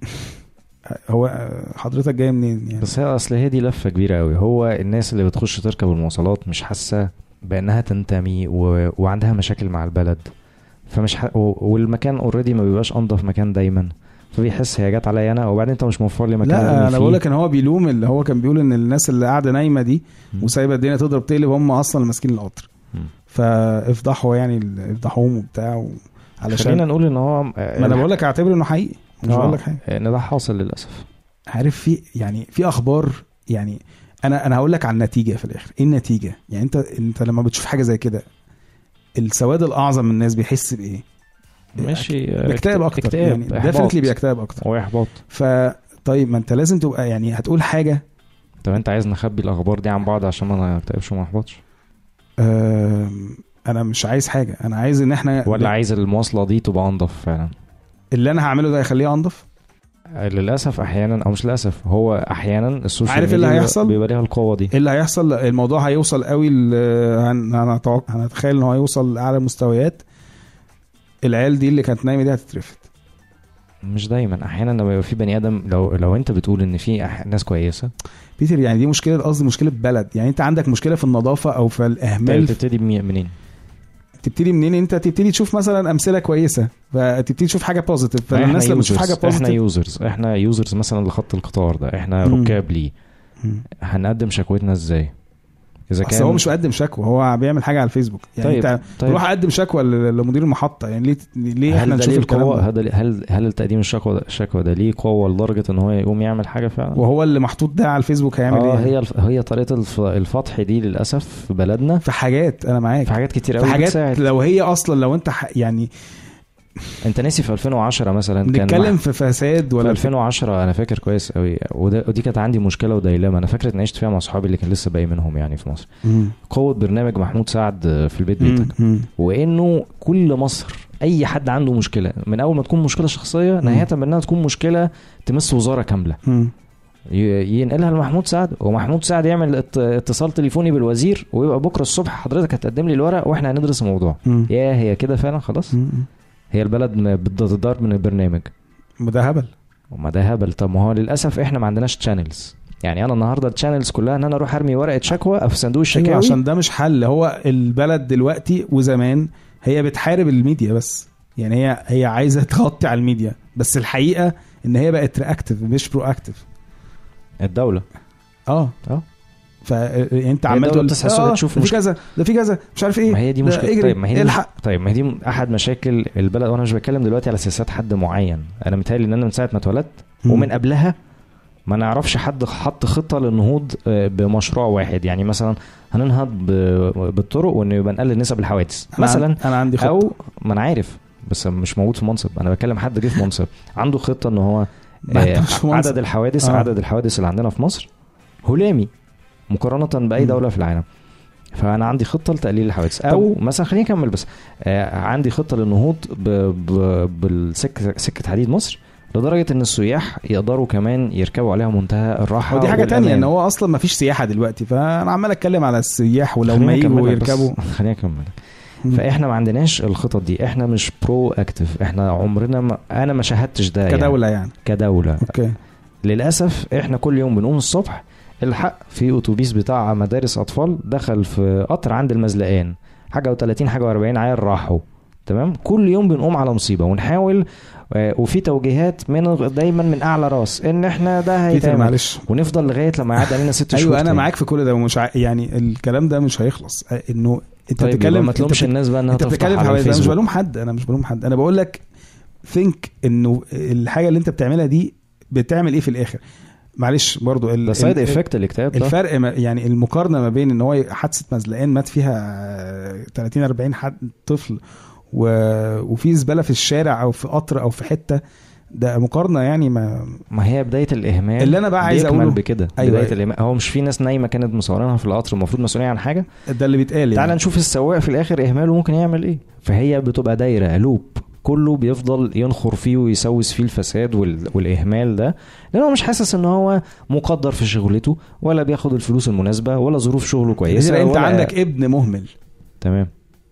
هو آه، حضرتك جاي منين يعني بس هي اصل هي دي لفه كبيره قوي هو الناس اللي بتخش تركب المواصلات مش حاسه بانها تنتمي و... وعندها مشاكل مع البلد فمش ح... و... والمكان اوريدي ما بيبقاش انضف مكان دايما فبيحس هي جت عليا انا وبعدين انت مش موفر لي مكان لا أرمي انا فيه. بقول لك ان هو بيلوم اللي هو كان بيقول ان الناس اللي قاعده نايمه دي مم. وسايبه الدنيا تضرب تقلب هم اصلا اللي ماسكين القطر مم. فافضحوا يعني ال- افضحوهم وبتاع و- خلينا علشان نقول ان هو ما انا بقول لك اعتبر انه حقيقي مش آه، بقول لك حاجه ان ده حاصل للاسف عارف في يعني في اخبار يعني انا انا هقول لك على النتيجه في الاخر ايه النتيجه يعني انت انت لما بتشوف حاجه زي كده السواد الاعظم من الناس بيحس بايه ماشي بيكتئب اكتر اكتئاب يعني ديفنتلي بيكتئب اكتر واحباط فطيب ما انت لازم تبقى يعني هتقول حاجه طب انت عايز نخبي الاخبار دي عن بعض عشان ما نكتئبش وما نحبطش آم، انا مش عايز حاجه انا عايز ان احنا ولا عايز المواصله دي تبقى انضف فعلا اللي انا هعمله ده هيخليها انضف للاسف احيانا او مش للاسف هو احيانا السوشيال عارف ايه اللي ميديا هيحصل؟ بيبقى ليها القوه دي ايه اللي هيحصل الموضوع هيوصل قوي ل- هن- هنتوق- هنتخيل ان هو هيوصل لاعلى مستويات العيال دي اللي كانت نايمه دي هتترفد مش دايما احيانا لما يبقى في بني ادم لو لو انت بتقول ان في أح- ناس كويسه بيتر يعني دي مشكله قصدي مشكله بلد يعني انت عندك مشكله في النظافه او في طيب الاهمال تبتدي بمي- منين؟ تبتدي منين انت تبتدي تشوف مثلا امثله كويسه فتبتدي تشوف حاجه بوزيتيف فالناس لما تشوف حاجه احنا بوزيتيف يوزرز احنا يوزرز مثلا لخط القطار ده احنا مم. ركاب ليه هنقدم شكوتنا ازاي؟ اذا بس هو مش مقدم شكوى هو بيعمل حاجه على الفيسبوك يعني طيب انت طيب روح اقدم شكوى ل- لمدير المحطه يعني ليه ليه هل احنا ده نشوف ليه الكلام القوة ده هل هل هل التقديم الشكوى ده الشكوى ده ليه قوة لدرجة ان هو يقوم يعمل حاجة فعلا؟ وهو اللي محطوط ده على الفيسبوك هيعمل اه ايه هي الف- هي طريقة الف- الفتح دي للأسف في بلدنا في حاجات انا معاك في حاجات كتير في قوي حاجات بتساعد لو هي اصلا لو انت ح... يعني انت ناسي في 2010 مثلا كان بنتكلم مح- في فساد في ولا 2010 انا فاكر كويس قوي وده ودي كانت عندي مشكله وديلما انا فاكر اني عشت فيها مع اصحابي اللي كان لسه باقي منهم يعني في مصر مم. قوه برنامج محمود سعد في البيت بيتك مم. وانه كل مصر اي حد عنده مشكله من اول ما تكون مشكله شخصيه نهايه بانها تكون مشكله تمس وزاره كامله مم. ي- ينقلها لمحمود سعد ومحمود سعد يعمل ات- اتصال تليفوني بالوزير ويبقى بكره الصبح حضرتك هتقدم لي الورق واحنا هندرس الموضوع مم. يا هي كده فعلا خلاص مم. هي البلد م- بتضرب من البرنامج ده هبل وما ده هبل طب ما هو للاسف احنا ما عندناش تشانلز يعني انا النهارده التشانلز كلها ان انا اروح ارمي ورقه شكوى في صندوق ايوه الشكاوي عشان ده مش حل هو البلد دلوقتي وزمان هي بتحارب الميديا بس يعني هي هي عايزه تغطي على الميديا بس الحقيقه ان هي بقت رياكتيف مش برو اكتيف الدوله اه اه فانت هي عمال الدولة تقول بتصحى الصبح آه، تشوف ده في مشكلة. كذا ده في كذا مش عارف ايه ما هي دي ده مشكله اجري طيب ما هي دي الحق طيب ما هي دي احد مشاكل البلد وانا مش بتكلم دلوقتي على سياسات حد معين انا متهيألي ان انا من ساعه ما اتولدت مم. ومن قبلها ما نعرفش حد حط خطه للنهوض آه، بمشروع واحد يعني مثلا هننهض ب- بالطرق وان يبقى نقلل نسب الحوادث أنا مثلا عن- انا عندي خطه او ما انا عارف بس مش موجود في منصب انا بكلم حد جه في منصب عنده خطه ان هو ما أنت آه، مش في منصب. عدد الحوادث آه. عدد الحوادث اللي عندنا في مصر هلامي مقارنه باي مم. دوله في العالم فانا عندي خطه لتقليل الحوادث او مثلا خليني اكمل بس آه عندي خطه للنهوض ب... ب... بالسكه سكه حديد مصر لدرجه ان السياح يقدروا كمان يركبوا عليها منتهى الراحه ودي حاجه والأمان. تانية ان هو اصلا ما فيش سياحه دلوقتي فانا عمال اتكلم على السياح ولو خليني ما يجوا أكملك بس. يركبوا خليني اكمل مم. فاحنا ما عندناش الخطط دي احنا مش برو اكتف احنا عمرنا ما انا ما شاهدتش ده يعني. كدوله يعني كدوله اوكي للاسف احنا كل يوم بنقوم الصبح الحق في اتوبيس بتاع مدارس اطفال دخل في قطر عند المزلقان حاجه و30 حاجه و40 عيال راحوا تمام كل يوم بنقوم على مصيبه ونحاول آه، وفي توجيهات من دايما من اعلى راس ان احنا ده بيتر هيتعمل معلش ونفضل لغايه لما يعدي علينا ست شهور ايوه انا تاني. معاك في كل ده ومش ع... يعني الكلام ده مش هيخلص انه انت طيب بتتكلم يبقى ما انت تلومش بت- الناس بقى انها انت تفتح بتتكلم على حوالي انا مش الفيسبوك بلوم حد انا مش بلوم حد انا بقول لك ثينك انه الحاجه اللي انت بتعملها دي بتعمل ايه في الاخر معلش برضو ال- ده سايد ال- افكت الاكتئاب ده الفرق ما يعني المقارنه ما بين ان هو حادثه مزلقان مات فيها 30 40 حد طفل و... وفي زباله في الشارع او في قطر او في حته ده مقارنه يعني ما ما هي بدايه الاهمال اللي انا بقى عايز بيكمل اقوله بكده أيوة، بدايه أيوة. الإهمال. هو مش في ناس نايمه كانت مصورينها في القطر المفروض مسؤولين عن حاجه ده اللي بيتقال تعال يعني نشوف السواق في الاخر اهماله ممكن يعمل ايه فهي بتبقى دايره لوب كله بيفضل ينخر فيه ويسوس فيه الفساد وال... والاهمال ده لان هو مش حاسس ان هو مقدر في شغلته ولا بياخد الفلوس المناسبه ولا ظروف شغله كويسه إذا انت ولا... عندك ابن مهمل تمام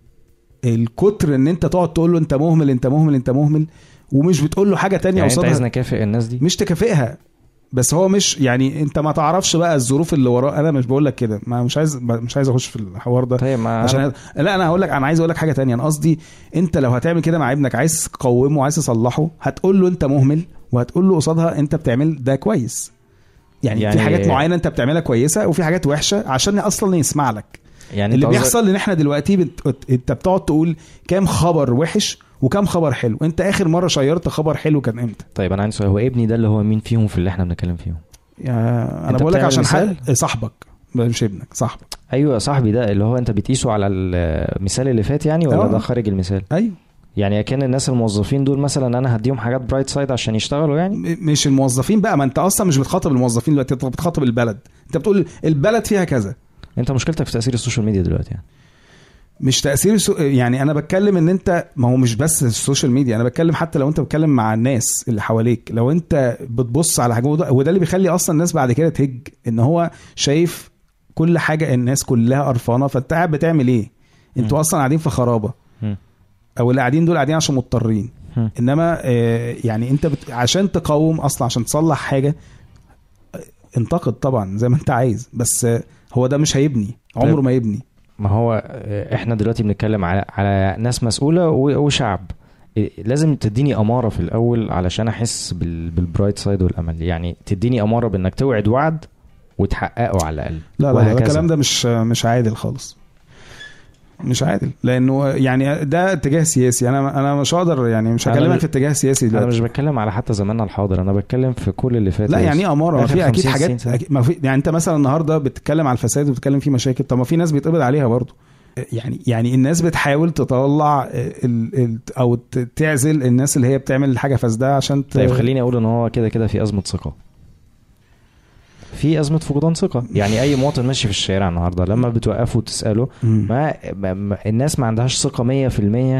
الكتر ان انت تقعد تقول له انت مهمل انت مهمل انت مهمل ومش بتقول له حاجه تانية يعني انت قصادها عايز نكافئ الناس دي مش تكافئها بس هو مش يعني انت ما تعرفش بقى الظروف اللي وراه انا مش بقول لك كده ما مش عايز مش عايز اخش في الحوار ده طيب ما عشان لا انا هقول لك انا عايز اقول لك حاجه تانية انا قصدي انت لو هتعمل كده مع ابنك عايز تقومه وعايز تصلحه هتقول له انت مهمل وهتقول له قصادها انت بتعمل ده كويس يعني, يعني يعني- في حاجات معينه انت بتعملها كويسه وفي حاجات وحشه عشان اصلا يسمع لك يعني اللي انت قصدك- بيحصل ان احنا دلوقتي بت... انت بتقعد تقول كام خبر وحش وكام خبر حلو انت اخر مره شيرت خبر حلو كان امتى طيب انا عندي سؤال هو ابني ده اللي هو مين فيهم في اللي احنا بنتكلم فيهم يا انا انت بقول لك بتعمل عشان مثال؟ حق صاحبك مش ابنك صاحبك ايوه يا صاحبي ده اللي هو انت بتقيسه على المثال اللي فات يعني ولا اه. ده خارج المثال ايوه يعني كان الناس الموظفين دول مثلا انا هديهم حاجات برايت سايد عشان يشتغلوا يعني م- مش الموظفين بقى ما انت اصلا مش بتخاطب الموظفين دلوقتي انت بتخاطب البلد انت بتقول البلد فيها كذا انت مشكلتك في تاثير السوشيال ميديا دلوقتي يعني مش تاثير سو... يعني انا بتكلم ان انت ما هو مش بس السوشيال ميديا انا بتكلم حتى لو انت بتتكلم مع الناس اللي حواليك لو انت بتبص على حاجه وده, وده اللي بيخلي اصلا الناس بعد كده تهج ان هو شايف كل حاجه الناس كلها قرفانه فانت قاعد بتعمل ايه انتوا مم. اصلا قاعدين في خرابه مم. او اللي قاعدين دول قاعدين عشان مضطرين مم. انما آه، يعني انت بت... عشان تقاوم اصلا عشان تصلح حاجه آه، انتقد طبعا زي ما انت عايز بس آه، هو ده مش هيبني عمره طيب. ما يبني ما هو اه، احنا دلوقتي بنتكلم على على ناس مسؤوله و- وشعب اه، لازم تديني اماره في الاول علشان احس بال بالبرايت سايد والامل يعني تديني اماره بانك توعد وعد وتحققه على الاقل لا لا, لا وهكذا. الكلام ده مش مش عادل خالص مش عادل لانه يعني ده اتجاه سياسي انا انا مش هقدر يعني مش أنا هكلمك مش- في اتجاه سياسي انا دلوقتي مش بتكلم على حتى زماننا الحاضر انا بتكلم في كل اللي فات لا يا يعني ايه اماره ما آخر في اكيد 50 حاجات 60 سنة. أكيد ما في يعني انت مثلا النهارده بتتكلم على الفساد وبتتكلم فيه مشاكل طب ما في ناس بيتقبض عليها برضه يعني يعني الناس بتحاول تطلع ال ال او ت- تعزل الناس اللي هي بتعمل حاجه فاسده عشان ت... طيب خليني اقول ان هو كده كده في ازمه ثقه في ازمه فقدان ثقه يعني اي مواطن ماشي في الشارع النهارده لما بتوقفه وتساله مم. ما, ما, ما الناس ما عندهاش ثقه 100%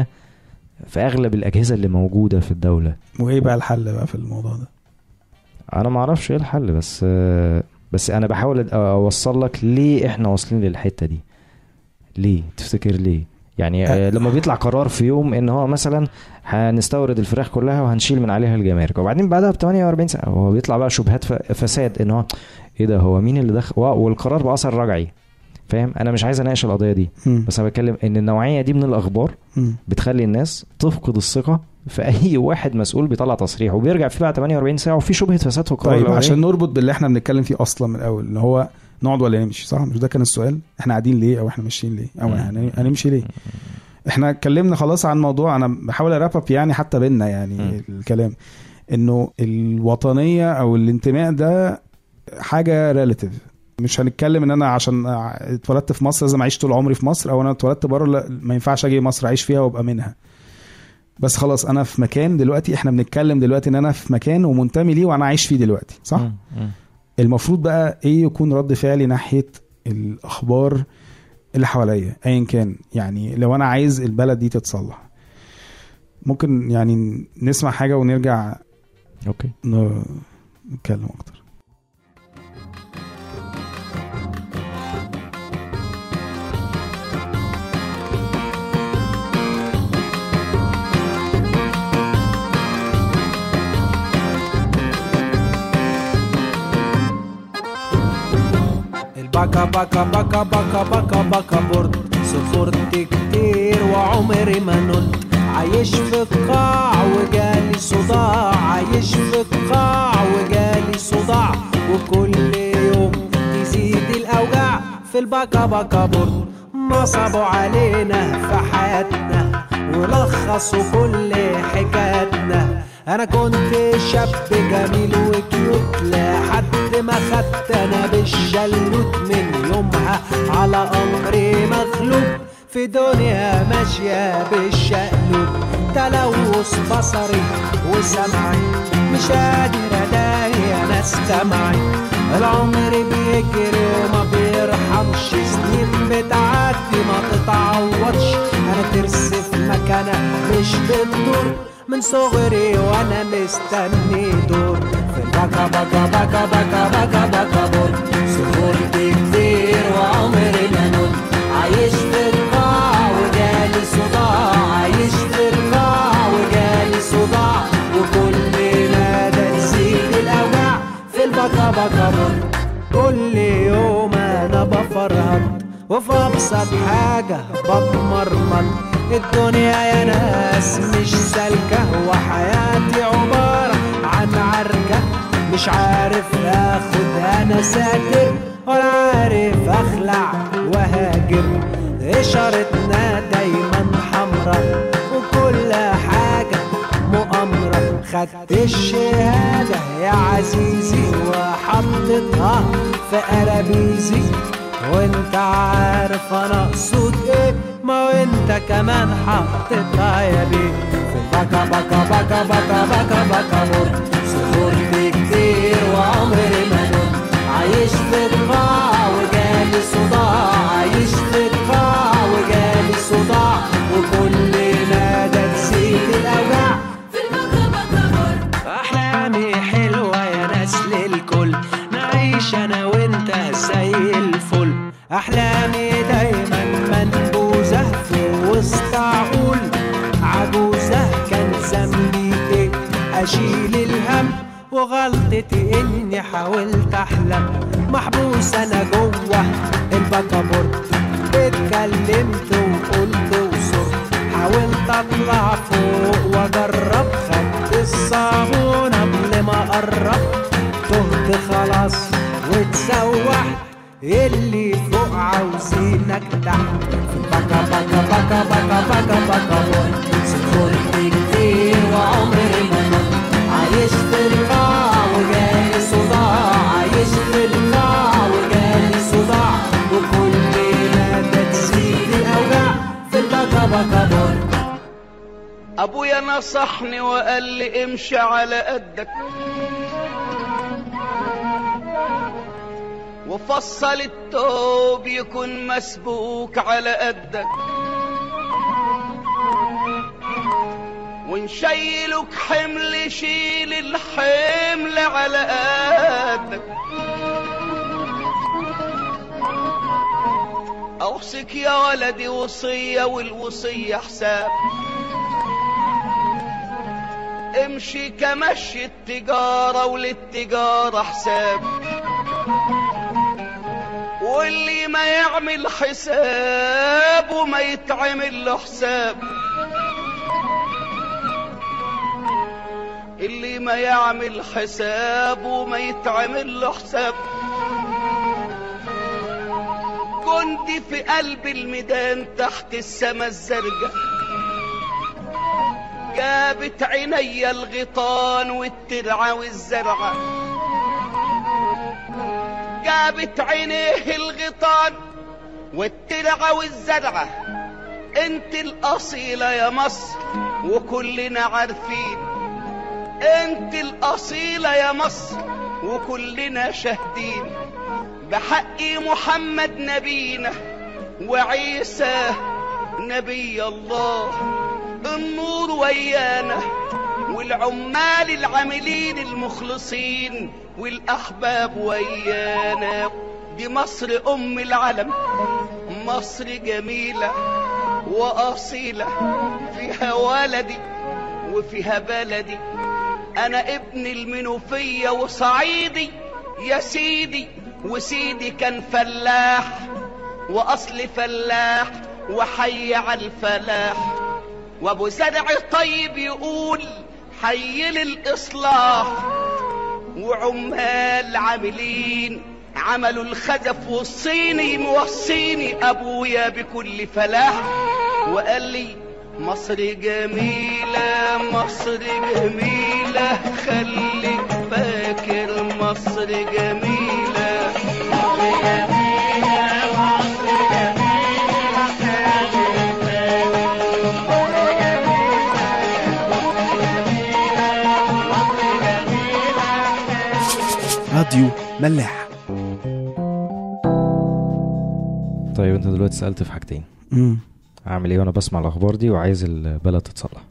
في اغلب الاجهزه اللي موجوده في الدوله وايه بقى الحل بقى في الموضوع ده انا ما اعرفش ايه الحل بس بس انا بحاول أ- اوصل لك ليه احنا واصلين للحته دي ليه تفتكر ليه يعني آه، لما بيطلع قرار في يوم ان هو مثلا هنستورد الفراخ كلها وهنشيل من عليها الجمارك وبعدين بعدها ب 48 ساعه هو بيطلع بقى شبهات ف- فساد ان هو ايه ده هو مين اللي دخل والقرار باثر رجعي فاهم انا مش عايز اناقش القضيه دي مم. بس انا بتكلم ان النوعيه دي من الاخبار مم. بتخلي الناس تفقد الثقه في اي واحد مسؤول بيطلع تصريح وبيرجع فيه بعد 48 ساعه وفي شبهه فساد في القرار طيب الأولاني. عشان نربط باللي احنا بنتكلم فيه اصلا من الاول اللي هو نقعد ولا نمشي صح مش ده كان السؤال احنا قاعدين ليه او احنا ماشيين ليه او مم. يعني هنمشي ليه احنا اتكلمنا خلاص عن موضوع انا بحاول اراب اب يعني حتى بينا يعني مم. الكلام انه الوطنيه او الانتماء ده حاجه ريلاتيف مش هنتكلم ان انا عشان اتولدت في مصر لازم اعيش طول عمري في مصر او انا اتولدت بره لا ما ينفعش اجي مصر اعيش فيها وابقى منها بس خلاص انا في مكان دلوقتي احنا بنتكلم دلوقتي ان انا في مكان ومنتمي ليه وانا عايش فيه دلوقتي صح مم. مم. المفروض بقى ايه يكون رد فعلي ناحيه الاخبار اللي حواليا ايا كان يعني لو انا عايز البلد دي تتصلح ممكن يعني نسمع حاجه ونرجع اوكي ن- نتكلم اكتر البكا بكا بكا بكا بكا بكا برد صفرت كتير وعمري ما نلت عايش في القاع وجالي صداع عايش في القاع وجالي صداع وكل يوم تزيد الاوجاع في البكا بكا برد نصبوا علينا في حياتنا ولخصوا كل حكاياتنا انا كنت شاب جميل وكيوت لحد ما خدت انا بالشلوت من يومها على امري مغلوب في دنيا ماشية بالشقلوب تلوث بصري وسمعي مش قادر اداري انا استمعي العمر بيجري وما بيرحمش سنين بتعدي ما تتعوضش انا ترس في مكانها مش بتدور من صغري وانا مستني دور في البكا بكا بكا بكا بكا بكا بور سهولت كتير وعمري ما نول عايش في القاع وجالي صداع عايش في القاع وجالي صداع وكل نادى تزيد الاوجاع في البكا بكا بور كل يوم انا بفرهد وفي ابسط حاجه بتمرمط الدنيا يا ناس مش سالكه وحياتي عباره عن عركه مش عارف اخد انا ساكر ولا عارف اخلع وهاجر اشارتنا دايما حمرا وكل حاجه مؤامرة خدت الشهادة يا عزيزي وحطيتها في قرابيزي وانت عارف انا اقصد ايه ما وانت كمان حطيتها يا بيه في بكا بكا بكا بكا بكا بكا موت سهولت كتير وعمري ما نمت عايش في القاع وجالي صداع عايش في القاع وجالي صداع وكل نادى تزيد الاوجاع احلامي حلوه يا ناس للكل نعيش انا وانت زي الفل احلامي دايما منبوذه في وسط عقول عجوزه كان ذنبي ايه اشيل الهم وغلطتي اني حاولت احلم محبوس انا جوه البكابورت اتكلمت وقلت وصرت حاولت اطلع فوق واجرب خدت الصابون قبل ما اقرب تهت خلاص واتسوحت اللي فوق عاوزينك تحت بكا بكا بكا بكا بكا بكا بكا سكرت كتير وعمري ما نمت عايش في القاع وجالي صداع عايش في القاع وجالي صداع وكل ما تزيد الاوجاع في البكا بكا بكا ابويا نصحني وقال لي امشي على قدك وفصل التوب يكون مسبوك على قدك ونشيلك حمل شيل الحمل على قدك اوصيك يا ولدي وصية والوصية حساب امشي كمشي التجارة وللتجارة حساب واللي ما يعمل حساب وما يتعمل له حساب اللي ما يعمل حساب وما يتعمل له حساب كنت في قلب الميدان تحت السما الزرقاء جابت عيني الغيطان والترعة والزرعة جابت عينيه الغيطان والترعة والزرعة انت الأصيلة يا مصر وكلنا عارفين انت الأصيلة يا مصر وكلنا شاهدين بحق محمد نبينا وعيسى نبي الله النور ويانا والعمال العاملين المخلصين والأحباب ويانا دي مصر أم العالم مصر جميلة وأصيلة فيها ولدي وفيها بلدي أنا ابن المنوفية وصعيدي يا سيدي وسيدي كان فلاح وأصل فلاح وحي على الفلاح وابو زرع طيب يقول حي للإصلاح وعمال عاملين عملوا الخزف والصيني موصيني ابويا بكل فلاح وقال لي مصر جميلة مصر جميلة خليك فاكر مصر جميلة راديو ملاح طيب انت دلوقتي سالت في حاجتين مم. اعمل ايه وانا بسمع الاخبار دي وعايز البلد تتصلح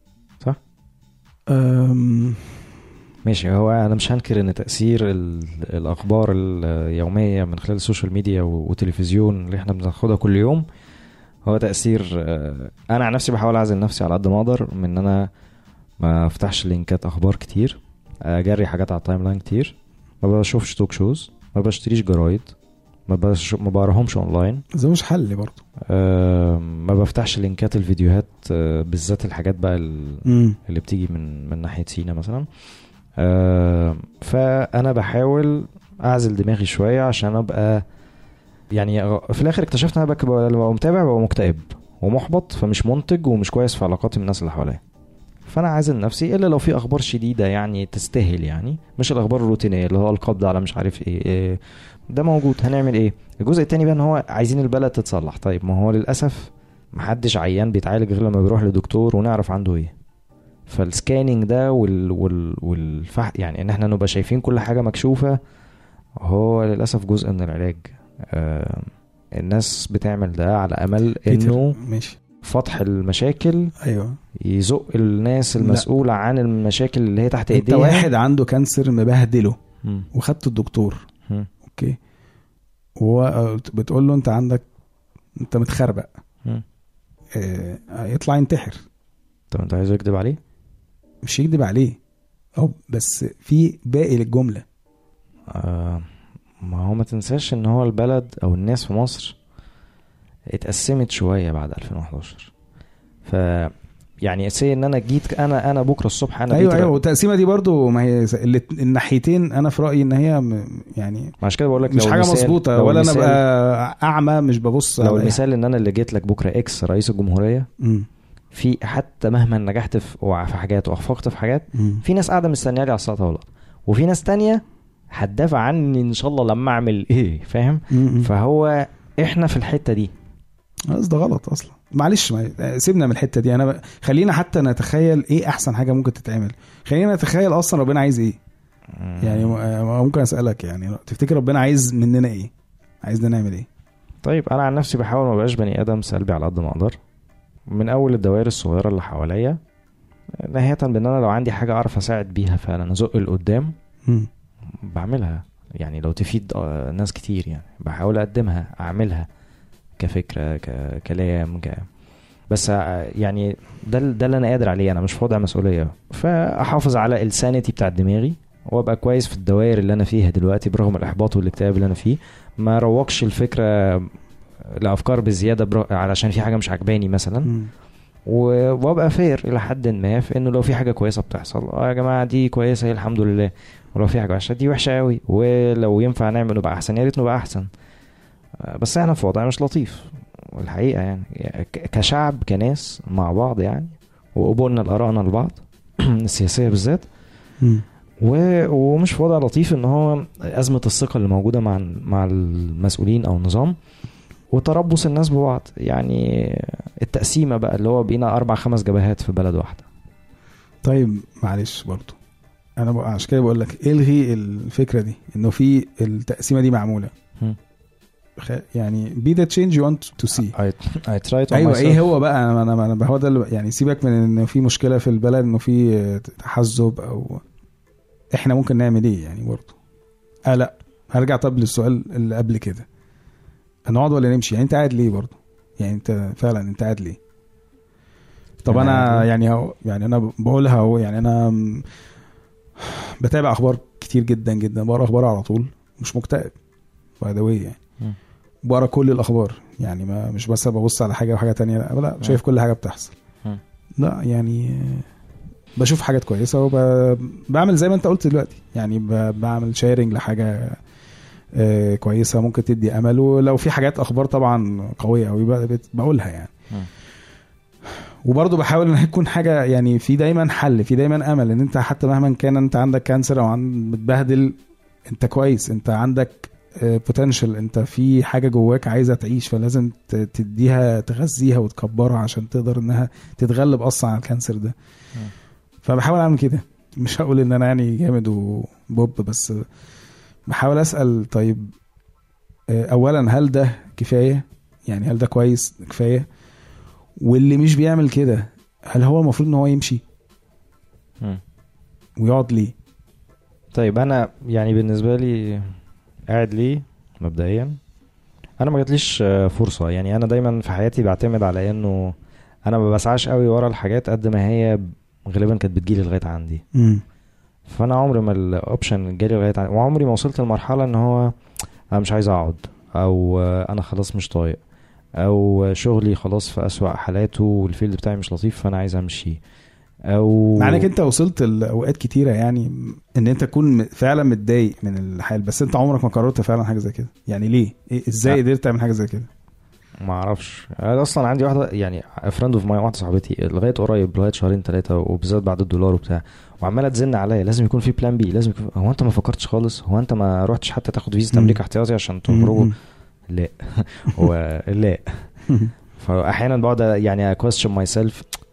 أم، ماشي هو انا مش هنكر ان تاثير ال- الاخبار اليوميه من خلال السوشيال ميديا و- والتلفزيون اللي احنا بناخدها كل يوم هو تاثير آه، انا عن نفسي بحاول اعزل نفسي على قد ما اقدر من ان انا ما افتحش لينكات اخبار كتير اجري حاجات على التايم لاين كتير ما بشوفش توك شوز ما بشتريش جرايد ما بش... ما بقراهمش اونلاين ده مش حل برضه آه، ما بفتحش لينكات الفيديوهات آه، بالذات الحاجات بقى ال... مم. اللي بتيجي من من ناحيه سينا مثلا آه، فانا بحاول اعزل دماغي شويه عشان ابقى يعني في الاخر اكتشفت ان انا ببقى لما ببقى متابع ببقى مكتئب ومحبط فمش منتج ومش كويس في علاقاتي من الناس اللي حواليا فانا عازل نفسي الا لو في اخبار شديده يعني تستاهل يعني مش الاخبار الروتينيه اللي هو القبض على مش عارف ايه, إيه ده موجود هنعمل ايه الجزء التاني بقى ان هو عايزين البلد تتصلح طيب ما هو للاسف محدش عيان بيتعالج غير لما بيروح لدكتور ونعرف عنده ايه فالسكاننج ده وال وال والفح يعني ان احنا نبقى شايفين كل حاجه مكشوفه هو للاسف جزء من العلاج آه الناس بتعمل ده على امل بيتر، انه ماشي فتح المشاكل ايوه يزق الناس لا. المسؤوله عن المشاكل اللي هي تحت انت ايديها واحد عنده كانسر مبهدله مم. وخدت الدكتور مم. اوكي وهو بتقول له انت عندك انت متخربق مم. اه يطلع ينتحر طب انت عايز يكذب عليه مش يكذب عليه او بس في باقي للجمله آه ما هو ما تنساش ان هو البلد او الناس في مصر اتقسمت شويه بعد 2011 ف يعني سي ان انا جيت انا انا بكره الصبح انا ايوه جيت ايوه والتقسيمه دي برضو ما هي الات- الناحيتين انا في رايي ان هي م- يعني عشان كده بقول لك مش لو حاجه المثال- مظبوطه لو ولا انا المثال- ابقى اعمى مش ببص لو على أي المثال ان انا اللي جيت لك بكره اكس رئيس الجمهوريه حاجة. مم. في حتى مهما نجحت في في حاجات واخفقت في حاجات مم. في ناس قاعده مستنيه لي على السلطه ولا وفي ناس تانية هتدافع عني ان شاء الله لما اعمل ايه فاهم مم. فهو احنا في الحته دي بس ده غلط اصلا معلش ما سيبنا من الحته دي انا ب... خلينا حتى نتخيل ايه احسن حاجه ممكن تتعمل خلينا نتخيل اصلا ربنا عايز ايه يعني م- ممكن اسالك يعني تفتكر ربنا عايز مننا ايه عايزنا نعمل ايه طيب انا عن نفسي بحاول ما بقاش بني ادم سلبي على قد ما اقدر من اول الدوائر الصغيره اللي حواليا نهايه بان انا لو عندي حاجه اعرف اساعد بيها فعلا ازق لقدام مم. بعملها يعني لو تفيد آه، ناس كتير يعني بحاول اقدمها اعملها كفكره ككلام ك بس آه، يعني ده ده اللي انا قادر عليه انا مش في وضع مسؤوليه فاحافظ على السانيتي بتاع دماغي وابقى كويس في الدوائر اللي انا فيها دلوقتي برغم الاحباط والاكتئاب اللي انا فيه ما روقش الفكره لافكار بزياده برا... علشان في حاجه مش عجباني مثلا مم. و- وابقى فير الى حد ما في انه لو في حاجه كويسه بتحصل اه يا جماعه دي كويسه هي الحمد لله ولو في حاجه وحشه دي وحشه قوي ولو ينفع نعمل نبقى احسن يا ريت نبقى احسن آه، بس احنا في وضع مش لطيف والحقيقه يعني ك- كشعب كناس مع بعض يعني وقبولنا لارائنا لبعض السياسيه بالذات مم. و- ومش في وضع لطيف ان هو ازمه الثقه اللي موجوده مع مع المسؤولين او النظام وتربص الناس ببعض يعني التقسيمه بقى اللي هو بقينا اربع خمس جبهات في بلد واحده طيب معلش برضو انا بقى عشان كده بقول لك الغي الفكره دي انه في التقسيمه دي معموله مم. خ- يعني be the change you want to see I, I tried on ايوه myself. ايه هو بقى انا انا انا هو ده اللي- يعني سيبك من انه في مشكله في البلد انه في تحزب او احنا ممكن نعمل ايه يعني برضه اه لا هرجع طب للسؤال اللي قبل كده هنقعد ولا نمشي يعني انت قاعد ليه برضه يعني انت فعلا انت قاعد ليه طب أنا قاعد انا ليه؟ يعني هو يعني انا بقولها اهو يعني انا م- بتابع اخبار كتير جدا جدا بقرا اخبار على طول مش مكتئب باي ذا يعني مم. بقرا كل الاخبار يعني ما مش بس ببص على حاجه وحاجه تانية لا, لا شايف كل حاجه بتحصل مم. لا يعني آه، بشوف حاجات كويسه وبعمل زي ما انت قلت دلوقتي يعني ب- بعمل شيرنج لحاجه آه كويسه ممكن تدي امل ولو في حاجات اخبار طبعا قويه قوي بقولها يعني مم. وبرضه بحاول ان يكون حاجه يعني في دايما حل في دايما امل ان انت حتى مهما كان انت عندك كانسر او عن متبهدل انت كويس انت عندك بوتنشال انت في حاجه جواك عايزه تعيش فلازم ت- تديها تغذيها وتكبرها عشان تقدر انها تتغلب اصلا على الكانسر ده فبحاول اعمل كده مش هقول ان انا يعني جامد وبوب بس بحاول اسال طيب آه، اولا هل ده كفايه يعني هل ده كويس كفايه واللي مش بيعمل كده هل هو المفروض ان هو يمشي مم. ويقعد ليه طيب انا يعني بالنسبه لي قاعد ليه مبدئيا انا ما جاتليش آه، فرصه يعني انا دايما في حياتي بعتمد على انه انا ما بسعاش قوي ورا الحاجات قد ما هي غالبا كانت بتجيلي لغايه عندي امم فانا عمري ما الاوبشن جالي لغايه عندي وعمري ما وصلت لمرحله ان هو انا مش عايز اقعد او آه، انا خلاص مش طايق او شغلي خلاص في اسوأ حالاته والفيلد بتاعي مش لطيف فانا عايز امشي او مع انك انت وصلت لاوقات كتيره يعني ان انت تكون م- فعلا متضايق من الحال بس انت عمرك ما قررت فعلا حاجه زي كده يعني ليه إيه- ازاي لا. قدرت تعمل حاجه زي كده ما اعرفش انا اصلا عندي واحده يعني فريند اوف ماي واحده صاحبتي لغايه قريب لغايه شهرين ثلاثه وبالذات بعد الدولار وبتاع وعماله تزن عليا لازم يكون في بلان بي لازم يكون هو انت ما فكرتش خالص هو انت ما رحتش حتى تاخد فيزا مم. امريكا احتياطي عشان تخرجوا مم. لا هو لا فاحيانا بقعد يعني question myself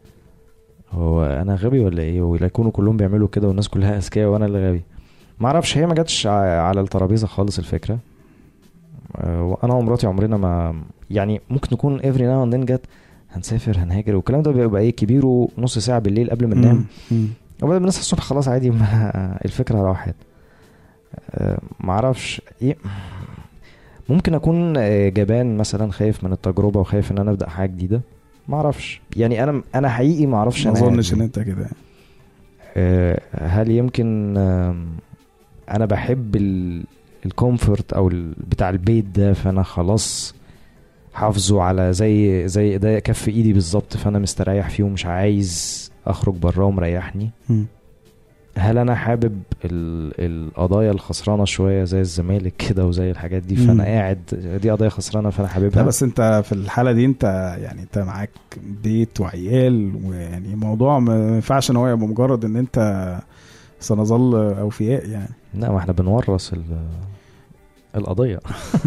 هو انا غبي ولا ايه ولا يكونوا كلهم بيعملوا كده والناس كلها اذكياء وانا اللي غبي ما اعرفش هي ما جاتش ع- على الترابيزه خالص الفكره آه، وانا ومراتي عمرنا ما يعني ممكن نكون every now and then جت هنسافر هنهاجر والكلام ده بيبقى ايه كبيره نص ساعه بالليل قبل ما ننام مم. وبعد ما نصحى الصبح خلاص عادي ما الفكره راحت آه، معرفش ايه ممكن اكون آه، جبان مثلا خايف من التجربه وخايف ان انا ابدا حاجه جديده ما اعرفش يعني انا انا حقيقي ما اعرفش ما انا اظنش قاعد ان انت كده يعني. آه، هل يمكن آم، انا بحب الكومفورت او ال- بتاع البيت ده فانا خلاص حافظه على زي زي ده كف ايدي بالظبط فانا مستريح فيه ومش عايز اخرج براه ومريحني مم. هل انا حابب ال- القضايا الخسرانه شويه زي الزمالك كده وزي الحاجات دي مم. فانا قاعد دي قضيه خسرانه فانا لا حاببها بس انت في الحاله دي انت يعني انت معاك بيت وعيال ويعني موضوع ما ينفعش ان هو يبقى مجرد ان انت سنظل اوفياء يعني لا ما احنا بنورث ال- القضيه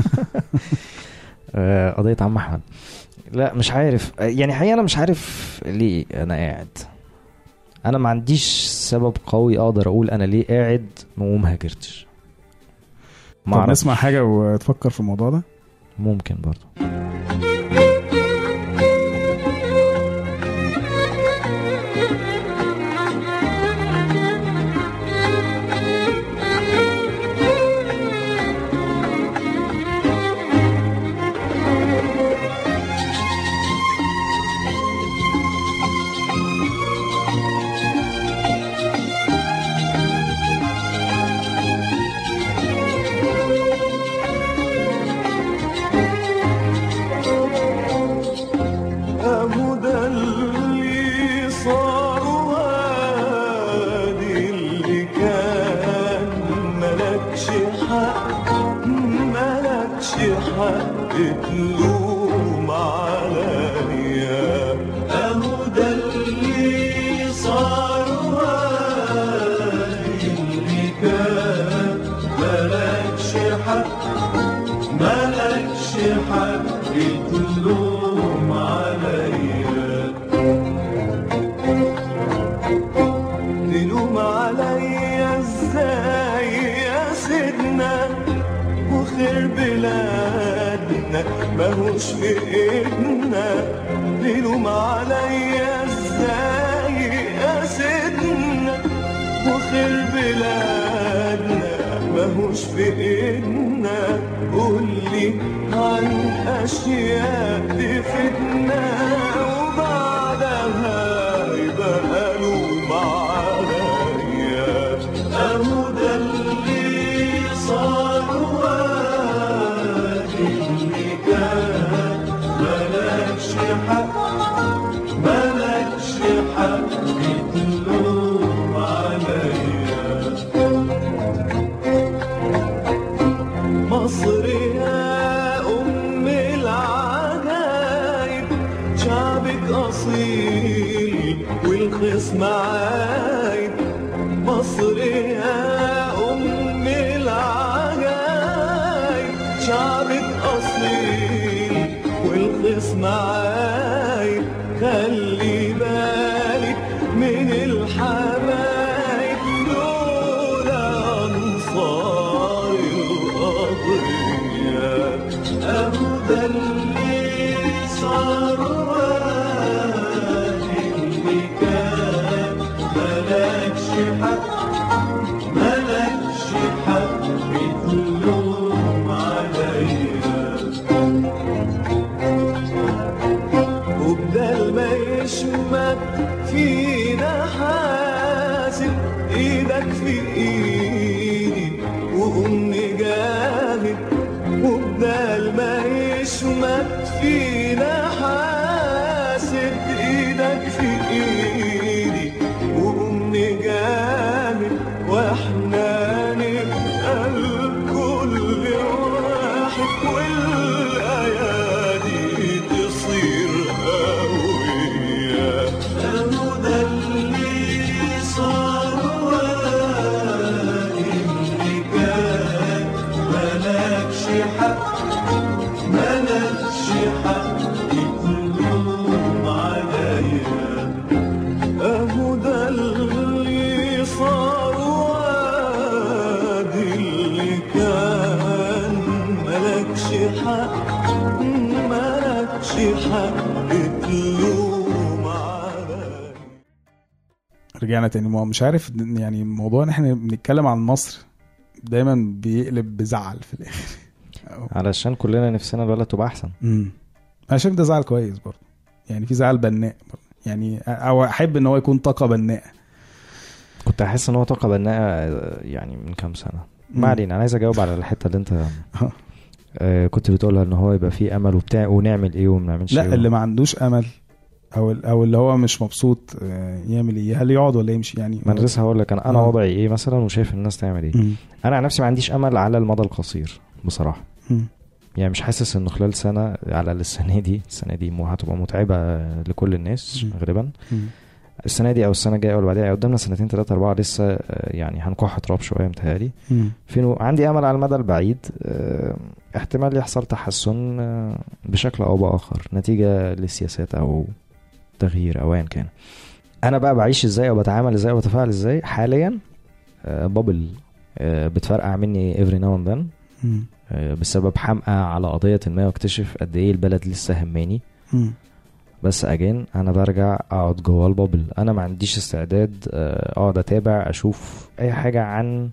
آه، قضيه عم احمد لا مش عارف آه، يعني حقيقة انا مش عارف ليه انا قاعد انا ما عنديش سبب قوي اقدر اقول انا ليه قاعد وما هاجرتش ما طب أعرفش. نسمع حاجه وتفكر في الموضوع ده ممكن برضو أهو ده اللي صار وادي اللي كان ملكش حق ملكش حق تلوم عليا أهو ده اللي صار وادي اللي كان ملكش حق ملكش حق تلوم عليا تلوم عليا ازاي يا سيدنا وخير بلادنا ماهوش في ايدنا تلوم عليا ازاي يا سيدنا وخير بلادنا ماهوش في ايدنا قولي عن اشياء تفيدنا وبعدها يبقى لوم عليا اهو ده اللي صار وادي اللي كان ملكش حق ملكش حق تلوم عليا ما مصر يا أم العجايب شعبك أصيل والخصم عايب خلي بالك من الحبايب دول أنصار الأضرياء أهو ده اللي صار اللي كان ملكش حق ملكش حق تلوم عليا وبدل ما يشمت فينا حاسب ايدك في ايدي وقوم نجاهد وبدل ما يشمت فينا حاسب ايدك في ايدي وقوم نجاهد واحنا نبقى الكل واحد والايادي تصير قوية أهو ده اللي صار اللي كان ملكش حق ملكش حق تلوم عليا أهو ده اللي صار وادي اللي كان ملكش حق ملكش حق تلوم عليا رجعنا تاني ما هو مش عارف يعني موضوع ان احنا بنتكلم عن مصر دايما بيقلب بزعل في الاخر علشان كلنا نفسنا البلد تبقى احسن امم انا شايف ده زعل كويس برضه يعني في زعل بناء برضه يعني او احب ان هو يكون طاقه بناءه كنت احس ان هو طاقه بناءه آه، يعني من كام سنه مم. ما علينا انا عايز اجاوب على الحته اللي انت آه. آه، كنت بتقولها ان هو يبقى فيه امل وبتاع ونعمل ايه وما نعملش لا ايه اللي ما عندوش امل او او اللي هو مش مبسوط آه، يعمل ايه هل يقعد ولا يمشي يعني ما انا لسه هقول لك انا انا آه. وضعي ايه مثلا وشايف الناس تعمل ايه مم. انا عن نفسي ما عنديش امل على المدى القصير بصراحه مم. يعني مش حاسس انه خلال سنه على السنه دي السنه دي مو هتبقى متعبه لكل الناس مم. غالبا مم. السنه دي او السنه الجايه او اللي بعدها يعني قدامنا سنتين ثلاثه اربعه لسه آه، يعني هنكح تراب شويه متهيألي مم. فين عندي امل على المدى البعيد آه، احتمال يحصل تحسن آه، بشكل او باخر نتيجه للسياسات او تغيير او ايا كان انا بقى بعيش ازاي او بتعامل ازاي او بتفاعل ازاي حاليا آه، بابل آه، بتفرقع مني every now and then مم. آه، بسبب حمقى على قضية ما واكتشف قد ايه البلد لسه هماني مم. بس اجين انا برجع اقعد جوه البابل انا ما عنديش استعداد آه، اقعد اتابع اشوف اي حاجة عن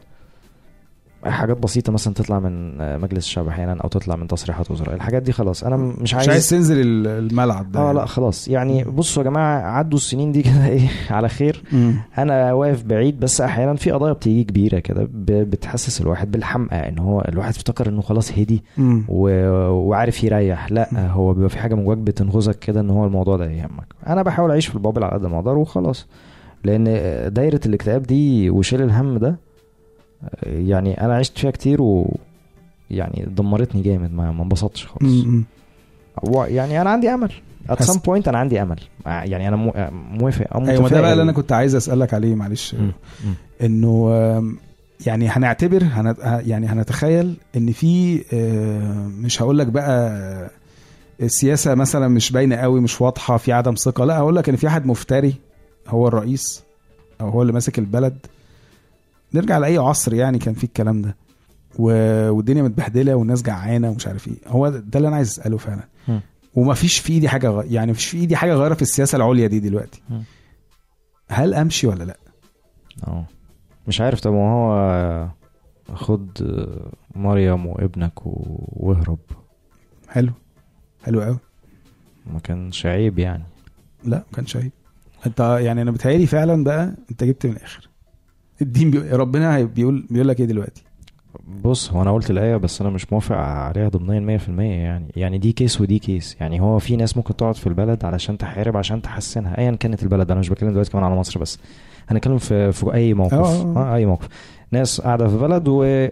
أي حاجات بسيطة مثلا تطلع من آه، مجلس الشعب احيانا او تطلع من تصريحات وزراء الحاجات دي خلاص انا م- مش عايز, مش عايز تنزل ال- الملعب ده اه لا خلاص يعني بصوا يا جماعة عدوا السنين دي كده ايه على خير مم. انا واقف بعيد بس احيانا في قضايا بتيجي كبيره كده ب- بتحسس الواحد بالحمقى ان هو الواحد افتكر انه خلاص هدي مم. و... وعارف يريح لا هو بيبقى في حاجه من جواك بتنغزك كده ان هو الموضوع ده يهمك انا بحاول اعيش في البابل على قد ما اقدر وخلاص لان دايره الاكتئاب دي وشيل الهم ده يعني انا عشت فيها كتير و يعني دمرتني جامد ما ما انبسطتش خالص مم. و- يعني انا عندي امل at حس- some point انا عندي امل يعني انا مو- موافق او ايوه ما ده بقى متفائل. اللي انا كنت عايز اسالك عليه معلش مم. مم. انه آم، يعني هنعتبر هن يعني هنتخيل ان في آه، مش هقول لك بقى آه، السياسه مثلا مش باينه قوي مش واضحه في عدم ثقه لا هقول لك ان في حد مفتري هو الرئيس او هو اللي ماسك البلد نرجع لاي عصر يعني كان في الكلام ده و- والدنيا متبهدله والناس جعانه ومش عارف ايه هو ده ده اللي انا عايز اساله فعلا مم. وما فيش في ايدي حاجه غ... يعني مفيش في ايدي حاجه غيره في السياسه العليا دي دلوقتي مم. هل امشي ولا لا اه مش عارف طب ما هو خد مريم وابنك و- واهرب حلو حلو قوي ما كانش عيب يعني لا ما كانش عيب انت يعني انا بتهيألي فعلا بقى انت جبت من الاخر الدين بي... ربنا هي- بيقول بيقول لك ايه دلوقتي بص هو انا قلت الايه بس انا مش موافق عليها ضمنيا 100% يعني يعني دي كيس ودي كيس يعني هو في ناس ممكن تقعد في البلد علشان تحارب عشان تحسنها ايا كانت البلد انا مش بتكلم دلوقتي كمان على مصر بس هنتكلم في في اي موقف اه، اه. اه اي موقف ناس قاعده في بلد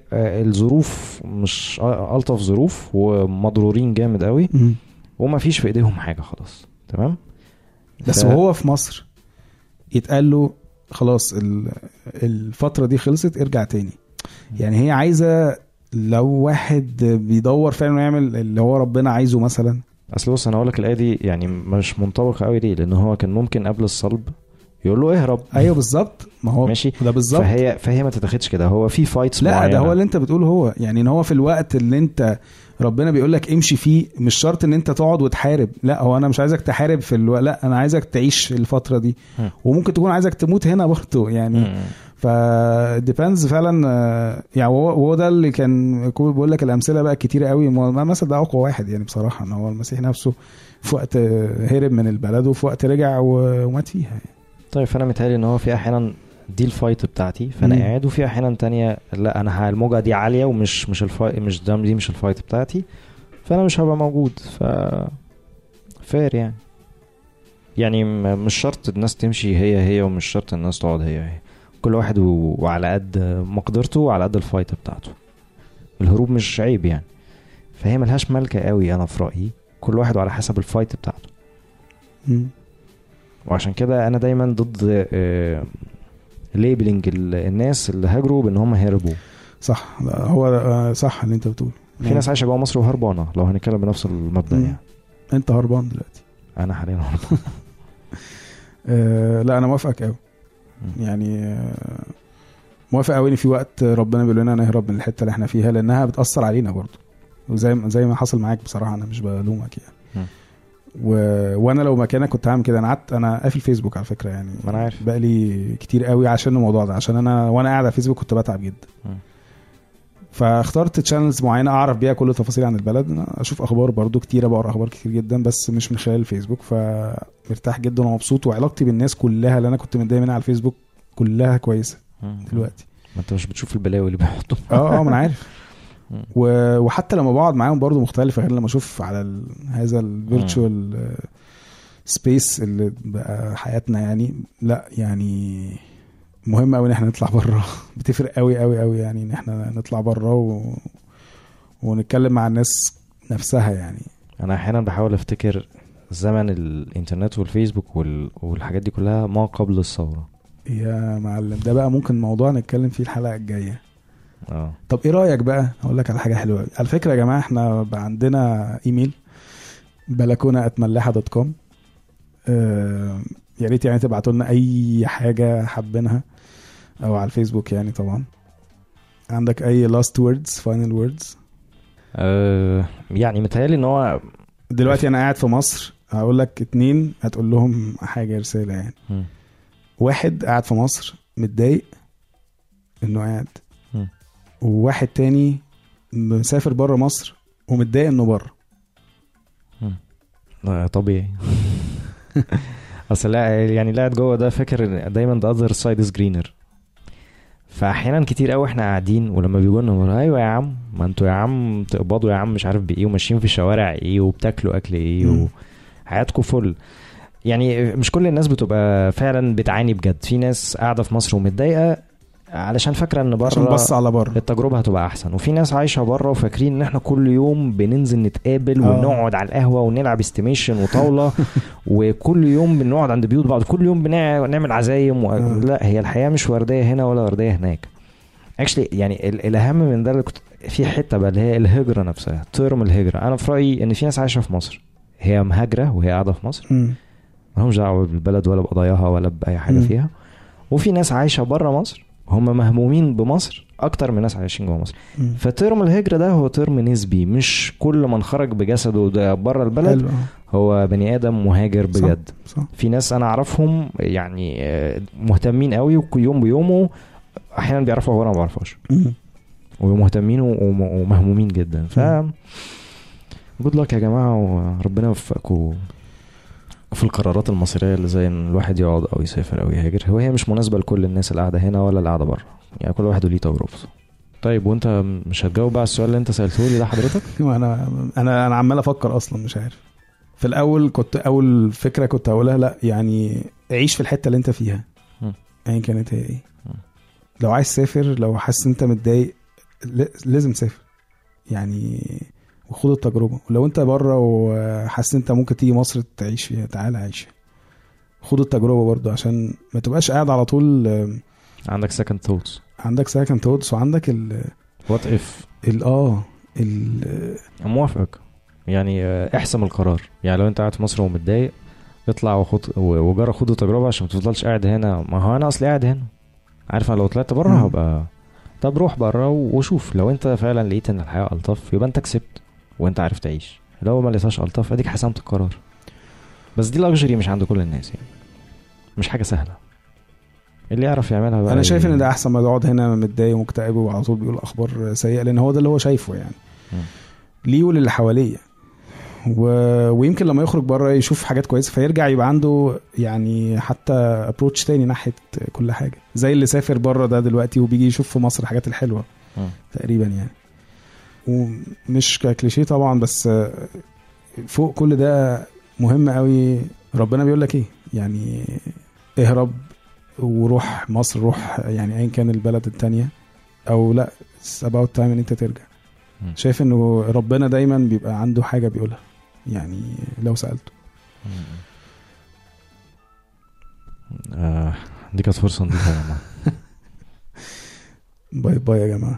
والظروف مش الطف ظروف ومضرورين جامد قوي وما فيش في ايديهم حاجه خلاص تمام بس ف- وهو في مصر يتقال له خلاص ال... الفتره دي خلصت ارجع تاني يعني هي عايزه لو واحد بيدور فعلا إنه يعمل اللي هو ربنا عايزه مثلا اصل بص انا اقول لك الايه دي يعني مش منطبقه قوي ليه لان هو كان ممكن قبل الصلب يقول له اهرب ايوه بالظبط ما هو ماشي ده بالظبط فهي فهي ما تتاخدش كده هو في فايتس لا معينه ده هو اللي انت بتقوله هو يعني ان هو في الوقت اللي انت ربنا بيقول لك امشي فيه مش شرط ان انت تقعد وتحارب لا هو انا مش عايزك تحارب في الو... لا انا عايزك تعيش الفتره دي مم. وممكن تكون عايزك تموت هنا برضه يعني مم. ف ديبندز فعلا آه، يعني هو هو ده اللي كان كو- بقول لك الامثله بقى كتيره قوي ما مثلا ده اقوى واحد يعني بصراحه ان هو المسيح نفسه في وقت آه، هرب من البلد وفي وقت رجع و- ومات فيها يعني. طيب فانا متهيألي ان هو في احيانا دي الفايت بتاعتي فانا مم. قاعد وفي احيانا تانية لا انا ه- الموجه دي عاليه ومش مش الفايت مش ده دي مش الفايت بتاعتي فانا مش هبقى موجود ف فير يعني يعني م- مش شرط الناس تمشي هي هي ومش شرط الناس تقعد هي هي كل واحد و... وعلى قد مقدرته وعلى قد الفايت بتاعته الهروب مش عيب يعني فهي ملهاش ملكة قوي انا في رأيي كل واحد وعلى حسب الفايت بتاعته مم. وعشان كده انا دايما ضد ليبلنج الناس اللي هاجروا بان هم هربوا صح لا هو آه، صح اللي انت بتقوله في ناس عايشه جوه مصر وهربانه لو هنتكلم بنفس المبدا مم. يعني انت هربان دلوقتي انا حاليا هربان آه لا انا موافقك قوي مم. يعني آه موافق قوي ان في وقت ربنا بيقول لنا نهرب من الحته اللي احنا فيها لانها بتاثر علينا برضو وزي ما زي ما حصل معاك بصراحه انا مش بلومك يعني مم. و... وانا لو مكانك كنت هعمل كده انا قعدت انا قافل فيسبوك على فكره يعني ما أنا عارف. بقى لي كتير قوي عشان الموضوع ده عشان انا وانا قاعد على فيسبوك كنت بتعب جدا مم. فاخترت تشانلز معينه اعرف بيها كل التفاصيل عن البلد أنا اشوف اخبار برضو كتيره بقرا اخبار كتير جدا بس مش من خلال الفيسبوك فمرتاح جدا ومبسوط وعلاقتي بالناس كلها اللي انا كنت متضايق منها على الفيسبوك كلها كويسه دلوقتي ما انت مش بتشوف البلاوي اللي بيحطوا اه اه ما انا عارف مم. و- وحتى لما بقعد معاهم برضو مختلفه غير لما اشوف على ال... هذا الفيرتشوال سبيس اللي بقى حياتنا يعني لا يعني مهم قوي ان احنا نطلع بره بتفرق قوي قوي قوي يعني ان احنا نطلع بره و... ونتكلم مع الناس نفسها يعني انا احيانا بحاول افتكر زمن الانترنت والفيسبوك وال... والحاجات دي كلها ما قبل الثوره يا معلم ده بقى ممكن موضوع نتكلم فيه الحلقه الجايه اه طب ايه رايك بقى اقول لك على حاجه حلوه أوي. على فكره يا جماعه احنا بقى عندنا ايميل بلكونه اتملاحه دوت كوم آه يا ريت يعني تبعتوا لنا اي حاجه حابينها او على الفيسبوك يعني طبعا عندك اي لاست ووردز فاينل ووردز آه، يعني متهيألي ان هو دلوقتي انا قاعد في مصر هقول لك اتنين هتقول لهم حاجه رساله يعني مم. واحد قاعد في مصر متضايق انه قاعد مم. وواحد تاني مسافر بره مصر ومتضايق انه بره آه، طبيعي اصل لا يعني اللي قاعد جوه ده فاكر إن دايما the other side is greener فاحيانا كتير قوي احنا قاعدين ولما بيجوا لنا مرة، ايوه يا عم ما انتوا يا عم تقبضوا يا عم مش عارف بايه وماشيين في الشوارع ايه وبتاكلوا اكل ايه مم. وحياتكم فل يعني مش كل الناس بتبقى فعلا بتعاني بجد في ناس قاعده في مصر ومتضايقه علشان فاكره ان بره عشان بص على بره التجربه هتبقى احسن وفي ناس عايشه بره وفاكرين ان احنا كل يوم بننزل نتقابل آه. ونقعد على القهوه ونلعب استيميشن وطاوله وكل يوم بنقعد عند بيوت بعض كل يوم بنع- بنعمل عزايم و... آه. لا هي الحياه مش ورديه هنا ولا ورديه هناك اكشلي يعني ال- الاهم من ده اللي كنت في حته بقى اللي هي الهجره نفسها ترم الهجره انا في رايي ان في ناس عايشه في مصر هي مهاجره وهي قاعده في مصر مم. مالهمش دعوه بالبلد ولا بقضاياها ولا باي حاجه مم. فيها وفي ناس عايشه بره مصر هم مهمومين بمصر اكتر من ناس عايشين جوه مصر مم. فترم الهجره ده هو ترم نسبي مش كل من خرج بجسده ده بره البلد حلو آه. هو بني ادم مهاجر صح. بجد صح في ناس انا اعرفهم يعني آه، مهتمين قوي وكل يوم بيومه احيانا بيعرفوا هو انا ما بعرفهاش مم. ومهتمين وم- ومهمومين جدا ف جود لك يا جماعه وربنا يوفقكم في القرارات المصيريه اللي زي ان الواحد يقعد او يسافر او يهاجر هو هي مش مناسبه لكل الناس اللي قاعده هنا ولا اللي قاعده بره يعني كل واحد وليه تجربته طيب وانت مش هتجاوب بقى على السؤال اللي انت سالته لي ده حضرتك انا انا انا عمال افكر اصلا مش عارف في الاول كنت اول فكره كنت هقولها لا يعني عيش في الحته اللي انت فيها مم. ايا كانت هي ايه مم. لو عايز تسافر لو حاسس انت متضايق ل- لازم تسافر يعني وخد التجربه ولو انت بره وحاسس انت ممكن تيجي مصر تعيش فيها تعالى عيش خد التجربه برضو عشان ما تبقاش قاعد على طول آم، عندك سكند ثوتس عندك سكند ثوتس وعندك ال وات اف ال اه ال موافقك يعني آه، احسم القرار يعني لو انت قاعد في مصر ومتضايق اطلع وخد و- وجرب خد تجربه عشان ما تفضلش قاعد هنا ما هو انا اصلي قاعد هنا عارف انا لو طلعت بره مم. هبقى طب روح بره وشوف لو انت فعلا لقيت ان الحياه الطف يبقى انت كسبت وانت عارف تعيش لو ما لقيتهاش الطف اديك حسمت القرار بس دي لاكجري مش عند كل الناس يعني مش حاجه سهله اللي يعرف يعملها بقى انا شايف ي- ان ده احسن ما يقعد هنا متضايق ومكتئب وعلى طول بيقول اخبار سيئه لان هو ده اللي هو شايفه يعني مم. ليه وللي حواليه و... ويمكن لما يخرج بره يشوف حاجات كويسه فيرجع يبقى عنده يعني حتى ابروتش تاني ناحيه كل حاجه زي اللي سافر بره ده دلوقتي وبيجي يشوف في مصر الحاجات الحلوه مم. تقريبا يعني ومش ككليشيه طبعا بس فوق كل ده مهم قوي ربنا بيقول لك ايه يعني اهرب وروح مصر روح يعني ايا كان البلد التانية او لا it's about time ان انت ترجع مم. شايف انه ربنا دايما بيبقى عنده حاجة بيقولها يعني لو سألته آه دي كانت فرصه نضيفه يا جماعه باي باي يا جماعة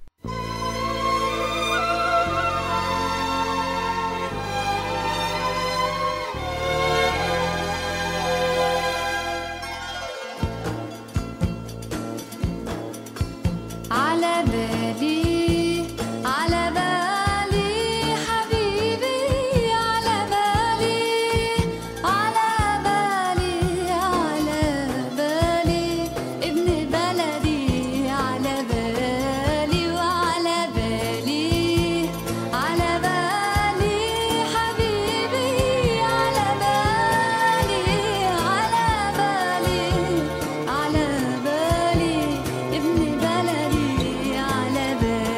على بالي على بالي حبيبي على بالي على بالي على بالي ابن بلدي على بالي وعلى بالي على بالي حبيبي على بالي على بالي على بالي ابن بلدي على بالي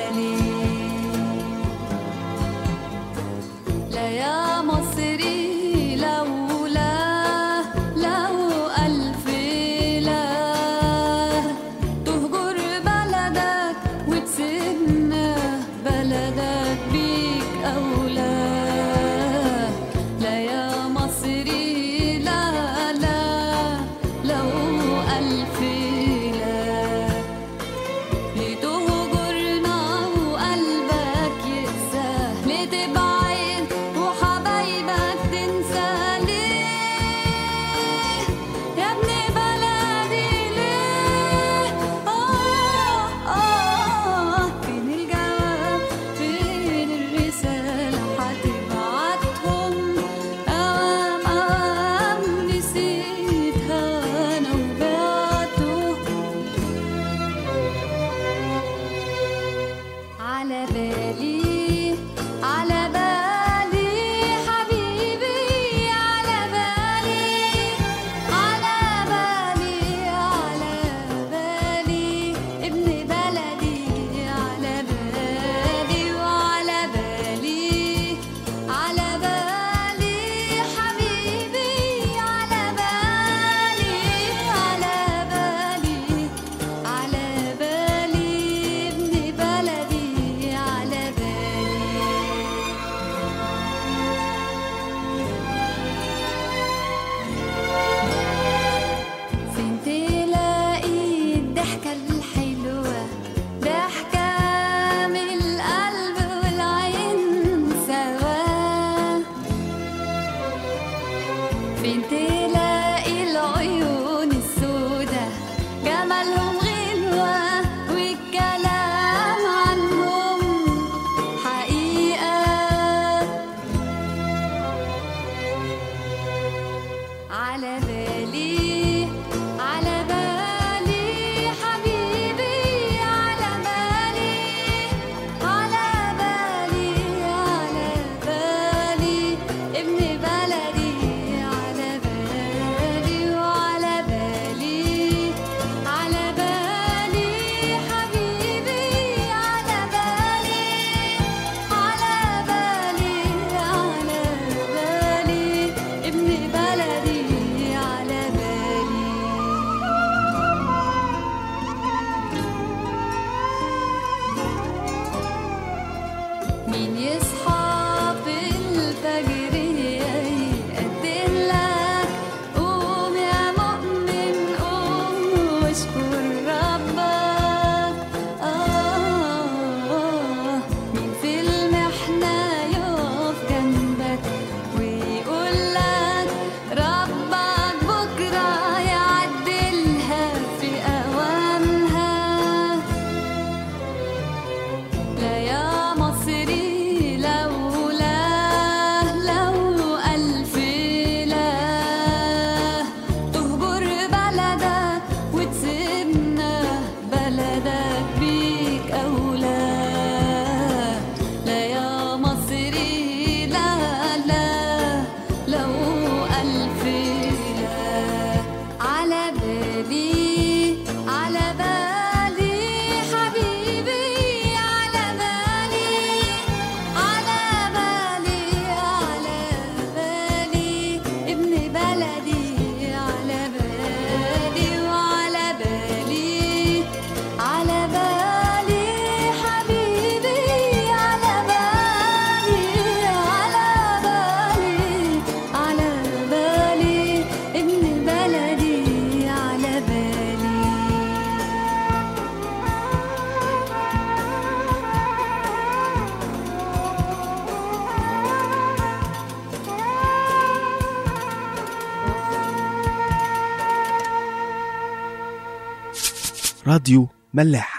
راديو ملاح